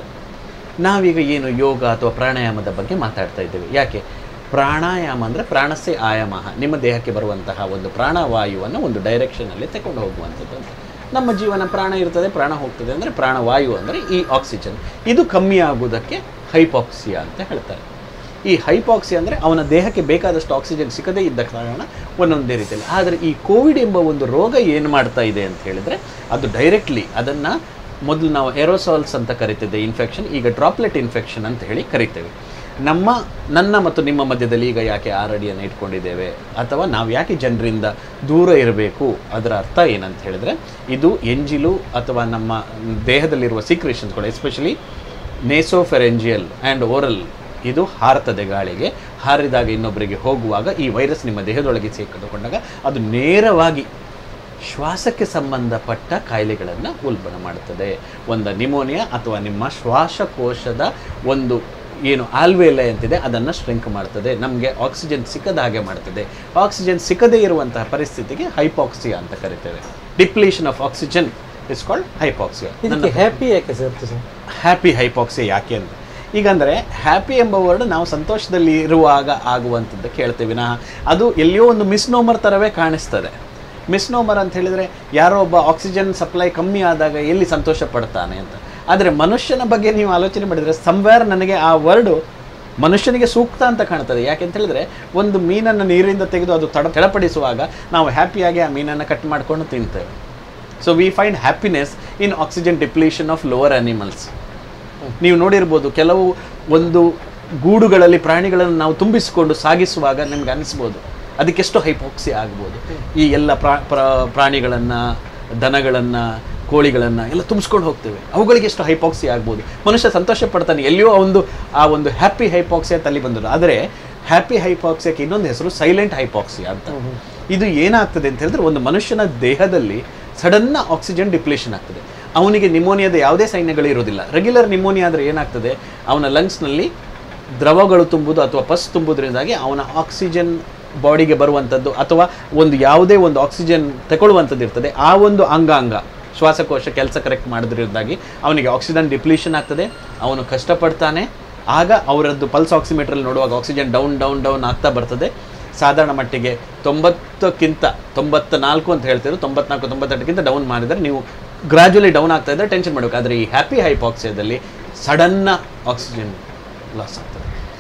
ನಾವೀಗ ಏನು ಯೋಗ ಅಥವಾ ಪ್ರಾಣಾಯಾಮದ ಬಗ್ಗೆ ಮಾತಾಡ್ತಾ ಇದ್ದೇವೆ ಯಾಕೆ ಪ್ರಾಣಾಯಾಮ ಅಂದರೆ ಪ್ರಾಣಸ್ಯ ಆಯಾಮ ನಿಮ್ಮ ದೇಹಕ್ಕೆ ಬರುವಂತಹ ಒಂದು ಪ್ರಾಣವಾಯುವನ್ನು ಒಂದು ಡೈರೆಕ್ಷನಲ್ಲಿ ತಗೊಂಡು ಹೋಗುವಂಥದ್ದು ಅಂತ ನಮ್ಮ ಜೀವನ ಪ್ರಾಣ ಇರ್ತದೆ ಪ್ರಾಣ ಹೋಗ್ತದೆ ಅಂದರೆ ಪ್ರಾಣವಾಯು ಅಂದರೆ ಈ ಆಕ್ಸಿಜನ್ ಇದು ಕಮ್ಮಿ ಆಗುವುದಕ್ಕೆ ಹೈಪಾಕ್ಸಿಯಾ ಅಂತ ಹೇಳ್ತಾರೆ ಈ ಹೈಪಾಕ್ಸಿ ಅಂದರೆ ಅವನ ದೇಹಕ್ಕೆ ಬೇಕಾದಷ್ಟು ಆಕ್ಸಿಜನ್ ಸಿಕ್ಕದೇ ಇದ್ದ ಕಾರಣ ಒಂದೊಂದೇ ರೀತಿಯಲ್ಲಿ ಆದರೆ ಈ ಕೋವಿಡ್ ಎಂಬ ಒಂದು ರೋಗ ಏನು ಮಾಡ್ತಾ ಇದೆ ಅಂತ ಹೇಳಿದರೆ ಅದು ಡೈರೆಕ್ಟ್ಲಿ ಅದನ್ನು ಮೊದಲು ನಾವು ಏರೋಸಾಲ್ಸ್ ಅಂತ ಕರಿತಿದ್ದೆ ಇನ್ಫೆಕ್ಷನ್ ಈಗ ಡ್ರಾಪ್ಲೆಟ್ ಇನ್ಫೆಕ್ಷನ್ ಅಂತ ಹೇಳಿ ಕರಿತೇವೆ ನಮ್ಮ ನನ್ನ ಮತ್ತು ನಿಮ್ಮ ಮಧ್ಯದಲ್ಲಿ ಈಗ ಯಾಕೆ ಆರಡಿಯನ್ನು ಇಟ್ಕೊಂಡಿದ್ದೇವೆ ಅಥವಾ ನಾವು ಯಾಕೆ ಜನರಿಂದ ದೂರ ಇರಬೇಕು ಅದರ ಅರ್ಥ ಏನಂತ ಹೇಳಿದ್ರೆ ಇದು ಎಂಜಿಲು ಅಥವಾ ನಮ್ಮ ದೇಹದಲ್ಲಿರುವ ಸೀಕ್ರೇಷನ್ಸ್ಗಳು ಎಸ್ಪೆಷಲಿ ನೇಸೋಫೆರೆಂಜಿಯಲ್ ಆ್ಯಂಡ್ ಓರಲ್ ಇದು ಹಾರ್ತದೆ ಗಾಳಿಗೆ ಹಾರಿದಾಗ ಇನ್ನೊಬ್ಬರಿಗೆ ಹೋಗುವಾಗ ಈ ವೈರಸ್ ನಿಮ್ಮ ದೇಹದೊಳಗೆ ಸೇರಿಕೊಂಡಾಗ ಅದು ನೇರವಾಗಿ ಶ್ವಾಸಕ್ಕೆ ಸಂಬಂಧಪಟ್ಟ ಕಾಯಿಲೆಗಳನ್ನು ಉಲ್ಬಣ ಮಾಡುತ್ತದೆ ಒಂದು ನಿಮೋನಿಯಾ ಅಥವಾ ನಿಮ್ಮ ಶ್ವಾಸಕೋಶದ ಒಂದು ಏನು ಆಲ್ವೇಲೆ ಅಂತಿದೆ ಅದನ್ನು ಸ್ಟ್ರಿಂಕ್ ಮಾಡ್ತದೆ ನಮಗೆ ಆಕ್ಸಿಜನ್ ಸಿಕ್ಕದ ಹಾಗೆ ಮಾಡ್ತದೆ ಆಕ್ಸಿಜನ್ ಸಿಕ್ಕದೇ ಇರುವಂತಹ ಪರಿಸ್ಥಿತಿಗೆ ಹೈಪಾಕ್ಸಿಯಾ ಅಂತ ಕರಿತೇವೆ depletion of oxygen is called hypoxia ಇದಕ್ಕೆ ಹ್ಯಾಪಿ ಯಾಕೆ ಸೇರ್ತು ಸರ್ ಹ್ಯಾಪಿ ಹೈಪಾಕ್ಸಿ ಯಾಕೆ ಅಂತ ಈಗ ಅಂದರೆ ಹ್ಯಾಪಿ ಎಂಬ ವರ್ಡ್ ನಾವು ಸಂತೋಷದಲ್ಲಿ ಇರುವಾಗ ಆಗುವಂಥದ್ದು ಕೇಳ್ತೇವೆ ನಾ ಅದು ಎಲ್ಲಿಯೋ ಒಂದು ಮಿಸ್ನೋಮರ್ ಥರವೇ ಕಾಣಿಸ್ತದೆ ಮಿಸ್ನೋಮರ್ ಅಂತ ಹೇಳಿದರೆ ಯಾರೋ ಒಬ್ಬ ಆಕ್ಸಿಜನ್ ಸಪ್ಲೈ ಕಮ್ಮಿ ಆದಾಗ ಎಲ್ಲಿ ಸಂತೋಷ ಪಡ್ತಾನೆ ಅಂತ ಆದರೆ ಮನುಷ್ಯನ ಬಗ್ಗೆ ನೀವು ಆಲೋಚನೆ ಮಾಡಿದರೆ ಸಂವೇರ್ ನನಗೆ ಆ ವರ್ಡು ಮನುಷ್ಯನಿಗೆ ಸೂಕ್ತ ಅಂತ ಕಾಣ್ತದೆ ಯಾಕೆ ಅಂತ ಹೇಳಿದ್ರೆ ಒಂದು ಮೀನನ್ನು ನೀರಿಂದ ತೆಗೆದು ಅದು ತಡ ತಡಪಡಿಸುವಾಗ ನಾವು ಹ್ಯಾಪಿಯಾಗಿ ಆ ಮೀನನ್ನು ಕಟ್ ಮಾಡಿಕೊಂಡು ತಿಂತೇವೆ so we find happiness in oxygen depletion of lower animals ನೀವು ನೋಡಿರ್ಬೋದು ಕೆಲವು ಒಂದು ಗೂಡುಗಳಲ್ಲಿ ಪ್ರಾಣಿಗಳನ್ನು ನಾವು ತುಂಬಿಸಿಕೊಂಡು ಸಾಗಿಸುವಾಗ ನಿಮ್ಗೆ ಅನಿಸ್ಬೋದು ಅದಕ್ಕೆಷ್ಟು ಹೈಪಾಕ್ಸಿ ಆಗ್ಬೋದು ಈ ಎಲ್ಲ ಪ್ರಾ ಪ್ರಾ- ಪ್ರಾಣಿಗಳನ್ನು ದನಗಳನ್ನು ಕೋಳಿಗಳನ್ನು ಎಲ್ಲ ತುಂಬಿಸ್ಕೊಂಡು ಹೋಗ್ತೇವೆ ಅವುಗಳಿಗೆ ಎಷ್ಟು ಹೈಪಾಕ್ಸಿ ಆಗ್ಬೋದು ಮನುಷ್ಯ ಸಂತೋಷ ಪಡ್ತಾನೆ ಎಲ್ಲಿಯೋ ಒಂದು ಆ ಒಂದು ಹ್ಯಾಪಿ ಹೈಪಾಕ್ಸಿ ಅಂತ ಅಲ್ಲಿ ಬಂದದ್ದು ಆದರೆ ಹ್ಯಾಪಿ ಹೈಪಾಕ್ಸಿಯಕ್ಕೆ ಇನ್ನೊಂದು ಹೆಸರು ಸೈಲೆಂಟ್ ಹೈಪಾಕ್ಸಿ ಅಂತ ಇದು ಏನಾಗ್ತದೆ ಅಂತ ಹೇಳಿದ್ರೆ ಒಂದು ಮನುಷ್ಯನ ದೇಹದಲ್ಲಿ ಸಡನ್ನ ಆಕ್ಸಿಜನ್ ಡಿಪ್ಲೇಷನ್ ಆಗ್ತದೆ ಅವನಿಗೆ ನಿಮೋನಿಯಾದ ಯಾವುದೇ ಸೈನ್ಯಗಳು ಇರೋದಿಲ್ಲ ರೆಗ್ಯುಲರ್ ನಿಮೋನಿಯಾ ಆದರೆ ಏನಾಗ್ತದೆ ಅವನ ಲಂಗ್ಸ್ನಲ್ಲಿ ದ್ರವಗಳು ತುಂಬುದು ಅಥವಾ ಪಸ್ ತುಂಬುವುದರಿಂದಾಗಿ ಅವನ ಆಕ್ಸಿಜನ್ ಬಾಡಿಗೆ ಬರುವಂಥದ್ದು ಅಥವಾ ಒಂದು ಯಾವುದೇ ಒಂದು ಆಕ್ಸಿಜನ್ ತಗೊಳ್ಳುವಂಥದ್ದು ಇರ್ತದೆ ಆ ಒಂದು ಅಂಗಾಂಗ ಶ್ವಾಸಕೋಶ ಕೆಲಸ ಕರೆಕ್ಟ್ ಮಾಡೋದ್ರಿಂದಾಗಿ ಅವನಿಗೆ ಆಕ್ಸಿಜನ್ ಡಿಪ್ಲೀಷನ್ ಆಗ್ತದೆ ಅವನು ಕಷ್ಟಪಡ್ತಾನೆ ಆಗ ಅವರದ್ದು ಪಲ್ಸ್ ಆಕ್ಸಿಮೀಟ್ರಲ್ಲಿ ನೋಡುವಾಗ ಆಕ್ಸಿಜನ್ ಡೌನ್ ಡೌನ್ ಡೌನ್ ಆಗ್ತಾ ಬರ್ತದೆ ಸಾಧಾರಣ ಮಟ್ಟಿಗೆ ತೊಂಬತ್ತಕ್ಕಿಂತ ತೊಂಬತ್ತ ನಾಲ್ಕು ಅಂತ ಹೇಳ್ತಿದ್ರು ತೊಂಬತ್ನಾಲ್ಕು ತೊಂಬತ್ತೆಂಟಕ್ಕಿಂತ ಡೌನ್ ಮಾಡಿದರೆ ನೀವು ಗ್ರಾಜುಲಿ ಡೌನ್ ಆಗ್ತಾ ಇದ್ದರೆ ಟೆನ್ಷನ್ ಮಾಡಬೇಕು ಆದರೆ ಈ ಹ್ಯಾಪಿ ಹೈಪಾಕ್ಸಿಯಾದಲ್ಲಿ ಸಡನ್ನ ಆಕ್ಸಿಜನ್ ಲಾಸ್ ಆಗ್ತದೆ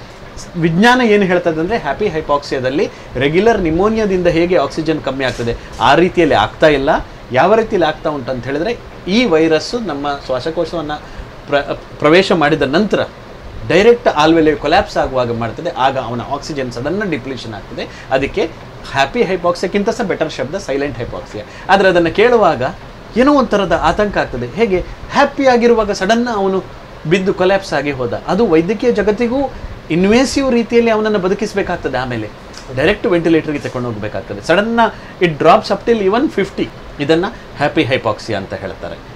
ವಿಜ್ಞಾನ ಏನು ಹೇಳ್ತದೆ ಅಂದರೆ ಹ್ಯಾಪಿ ಹೈಪಾಕ್ಸಿಯಾದಲ್ಲಿ ರೆಗ್ಯುಲರ್ ನಿಮೋನಿಯಾದಿಂದ ಹೇಗೆ ಆಕ್ಸಿಜನ್ ಕಮ್ಮಿ ಆಗ್ತದೆ ಆ ರೀತಿಯಲ್ಲಿ ಆಗ್ತಾ ಇಲ್ಲ ಯಾವ ರೀತಿಯಲ್ಲಿ ಆಗ್ತಾ ಉಂಟು ಅಂತ ಹೇಳಿದ್ರೆ ಈ ವೈರಸ್ಸು ನಮ್ಮ ಶ್ವಾಸಕೋಶವನ್ನು ಪ್ರ ಪ್ರವೇಶ ಮಾಡಿದ ನಂತರ ಡೈರೆಕ್ಟ್ ಆಲ್ವೆಲೆ ಕೊಲ್ಯಾಪ್ಸ್ ಆಗುವಾಗ ಮಾಡ್ತದೆ ಆಗ ಅವನ ಆಕ್ಸಿಜನ್ ಸಡನ್ನ ಡಿಪ್ಲೀಷನ್ ಆಗ್ತದೆ ಅದಕ್ಕೆ ಹ್ಯಾಪಿ ಹೈಪಾಕ್ಸಿಯಕ್ಕಿಂತ ಸಹ ಬೆಟರ್ ಶಬ್ದ ಸೈಲೆಂಟ್ ಹೈಪಾಕ್ಸಿಯಾ ಆದರೆ ಅದನ್ನು ಕೇಳುವಾಗ ಏನೋ ಒಂಥರದ ಆತಂಕ ಆಗ್ತದೆ ಹೇಗೆ ಹ್ಯಾಪಿ ಆಗಿರುವಾಗ ಸಡನ್ನ ಅವನು ಬಿದ್ದು ಕೊಲ್ಯಾಪ್ಸ್ ಆಗಿ ಹೋದ ಅದು ವೈದ್ಯಕೀಯ ಜಗತ್ತಿಗೂ ಇನ್ವೇಸಿವ್ ರೀತಿಯಲ್ಲಿ ಅವನನ್ನು ಬದುಕಿಸಬೇಕಾಗ್ತದೆ ಆಮೇಲೆ ಡೈರೆಕ್ಟ್ ವೆಂಟಿಲೇಟರ್ಗೆ ತಗೊಂಡು ಹೋಗಬೇಕಾಗ್ತದೆ ಸಡನ್ನ it drops up till even fifty ಇದನ್ನು ಹ್ಯಾಪಿ ಹೈಪಾಕ್ಸಿಯಾ ಅಂತ ಹೇಳ್ತಾರೆ